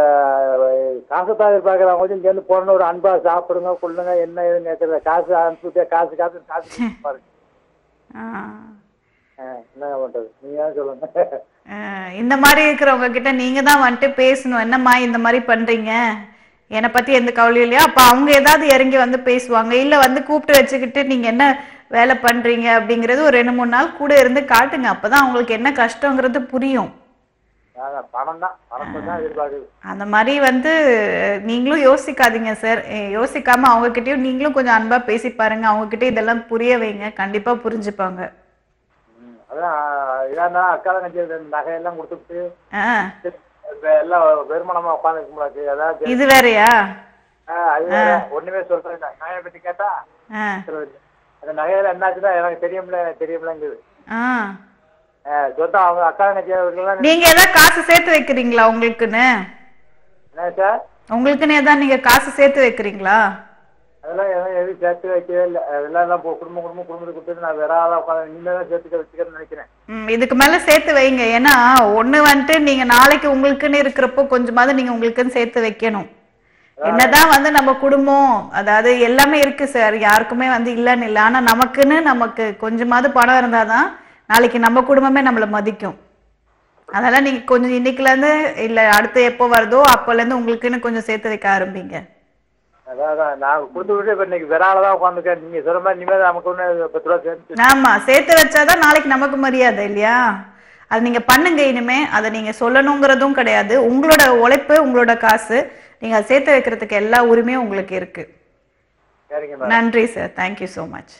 அஹ், காசை தான் எதிர்பார்க்குறாங்க கொஞ்சம் இங்கேருந்து போன ஒரு அன்பா சாப்பிடுங்க கொள்ளுங்க என்ன ஏதுன்னு கேட்குறது காசு அனுப்பிவிட்டே காசு காசு காசு பாருங்க ஆ அஹ், என்ன பண்றது நீங்க தான் சொல்லுங்க அஹ், இந்த மாதிரி இருக்கிறவங்க கிட்ட நீங்க தான் வந்துட்டு பேசணும் என்னம்மா இந்த மாதிரி பண்றீங்க என்னை பத்தி எந்த கவலையும் இல்லையா அப்ப அவங்க ஏதாவது இறங்கி வந்து பேசுவாங்க இல்ல வந்து கூப்பிட்டு வச்சுக்கிட்டு நீங்க என்ன வேலை பண்றீங்க அப்படிங்கறது ஒரு ரெண்டு மூணு நாள் கூட இருந்து காட்டுங்க அப்பதான் அவங்களுக்கு என்ன கஷ்டங்கிறது புரியும் அதான் பணம் தான் பணத்தை தான் எதிர்பார்க்குது அந்த மாதிரி வந்து அஹ், நீங்களும் யோசிக்காதீங்க சார் யோசிக்காம அவங்க கிட்டயும் நீங்களும் கொஞ்சம் அன்பா பேசி பாருங்க அவங்க கிட்ட இதெல்லாம் புரிய வைங்க கண்டிப்பா புரிஞ்சுப்பாங்க ம், அதான் இதான் அக்கா தங்கச்சி நகையெல்லாம் கொடுத்துட்டு ஆ இப்ப எல்லாம் வெறுமனமா உட்காந்துருக்க முடியாது அதாவது இது வேறயா ஆஹ் அது வேற. ஒண்ணுமே சொல்றேன் இல்ல. நகையை பத்தி கேட்டா ஆ சொல்றது. அந்த நகையில என்னாச்சுன்னா எனக்கு தெரியும்ல எனக்கு தெரியும்லங்குது ஆ ஆஹ் சொத்தம் அவங்க அக்கா தங்கச்சி அவர்கள்லாம் நீங்க ஏதாவது காசு சேர்த்து வைக்கிறீங்களா உங்களுக்குன்னு என்ன சார் உங்களுக்குன்னு ஏதாவது நீங்க காசு சேர்த்து வைக்கிறீங்களா அதெல்லாம் எதுவும் எதுவும் சேர்த்து வைக்கவே இல்லை அதெல்லாம் எல்லாம் போ- குடும்பம் குடும்பம் குடும்பத்துக்கு கொடுத்துட்டு நான் வேற ஆளா உட்காந்து இனிமே தான் சேர்த்துக்க வச்சுக்கிறேன்னு நினைக்கிறேன் ம், இதுக்கு மேல சேர்த்து வைங்க ஏன்னா ஒண்ணு வந்துட்டு நீங்க நாளைக்கு உங்களுக்குன்னு இருக்கிறப்போ கொஞ்சமாவது நீங்க உங்களுக்குன்னு சேர்த்து வைக்கணும் என்னதான் வந்து நம்ம குடும்பம் அதாவது எல்லாமே இருக்கு சார் யாருக்குமே வந்து இல்லைன்னு இல்லை ஆனா நமக்குன்னு நமக்கு கொஞ்சமாவது பணம் இருந்தாதான் நாளைக்கு நம்ம குடும்பமே நம்மள மதிக்கும் அதனால நீங்க கொஞ்சம் இன்னைக்குல இருந்து இல்ல அடுத்து எப்போ வருதோ அப்போல இருந்து உங்களுக்குன்னு கொஞ்சம் சேர்த்து வைக்க ஆரம்பிங்க அதான் அதான் நான் கொடுத்து விட்டு இப்ப இன்னைக்கு வேற ஆளா தான் உட்காந்துருக்கேன் நீங்க சொல்ற மாதிரி இனிமேல் நமக்கு ஒன்று பத்து ரூபா சேர்த்து ஆமா சேர்த்து வச்சாதான் நாளைக்கு நமக்கு மரியாதை இல்லையா அது நீங்க பண்ணுங்க இனிமே அதை நீங்க சொல்லணுங்கிறதும் கிடையாது உங்களோட உழைப்பு உங்களோட காசு நீங்க அதை சேர்த்து வைக்கிறதுக்கு எல்லா உரிமையும் உங்களுக்கு இருக்கு சரிங்க மேடம் நன்றி sir thank you so much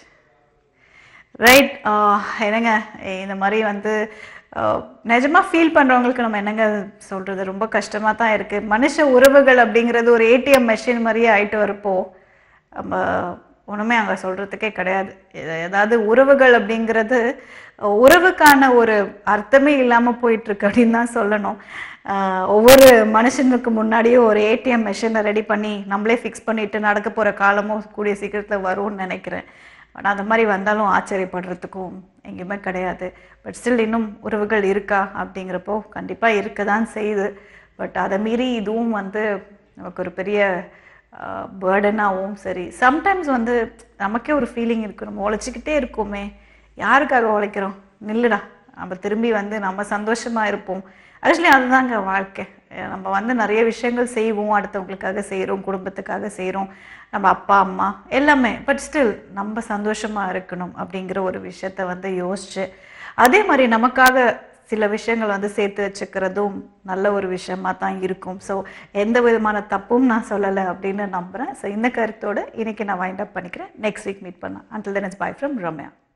right என்னங்க இந்த மாதிரி வந்து ஆஹ், நிஜமா ஃபீல் பண்றவங்களுக்கு நம்ம என்னங்க சொல்றது ரொம்ப கஷ்டமா தான் இருக்கு மனுஷ உறவுகள் அப்படிங்கிறது ஒரு ஏடிஎம் மெஷின் மாதிரியே ஆயிட்டு வரப்போ நம்ம ஒண்ணுமே அங்க சொல்றதுக்கே கிடையாது எத- ஏதாவது உறவுகள் அப்படிங்கிறது அஹ், உறவுக்கான ஒரு அர்த்தமே இல்லாம போயிட்டு இருக்கு அப்படின்னு தான் சொல்லணும் ஆஹ், ஒவ்வொரு மனுஷனுக்கு முன்னாடியும் ஒரு ஏடிஎம் மெஷினை ரெடி பண்ணி நம்மளே ஃபிக்ஸ் பண்ணிட்டு நடக்க போற காலமும் கூடிய சீக்கிரத்துல வரும்னு நினைக்கிறேன் ஆனால் அந்த மாதிரி வந்தாலும் ஆச்சரியப்படுறதுக்கும் எங்கேயுமே கிடையாது பட் ஸ்டில் இன்னும் உறவுகள் இருக்கா அப்படிங்கிறப்போ கண்டிப்பாக இருக்க தான் செய்யுது பட் அதை மீறி இதுவும் வந்து நமக்கு ஒரு பெரிய பேர்டனாகவும் சரி சம்டைம்ஸ் வந்து நமக்கே ஒரு ஃபீலிங் இருக்கு நம்ம உழைச்சிக்கிட்டே இருக்கோமே யாருக்காக உழைக்கிறோம் நில்லுடா நம்ம திரும்பி வந்து நம்ம சந்தோஷமா இருப்போம் ஆக்சுவலி அதுதாங்க வாழ்க்கை அஹ் நம்ம வந்து நிறைய விஷயங்கள் செய்வோம் அடுத்தவங்களுக்காக செய்கிறோம் குடும்பத்துக்காக செய்கிறோம் நம்ம அப்பா அம்மா எல்லாமே பட் ஸ்டில் நம்ம சந்தோஷமா இருக்கணும் அப்படிங்கிற ஒரு விஷயத்த வந்து யோசிச்சு அதே மாதிரி நமக்காக சில விஷயங்கள் வந்து சேர்த்து வச்சுக்கிறதும் நல்ல ஒரு விஷயமா தான் இருக்கும் ஸோ எந்த விதமான தப்பும் நான் சொல்லலை அப்படின்னு நம்புகிறேன் ஸோ இந்த கருத்தோட இன்னைக்கு நான் வைண்ட் அப் பண்ணிக்கிறேன் நெக்ஸ்ட் வீக் மீட் பண்ணலாம் until then it's bye from Ramya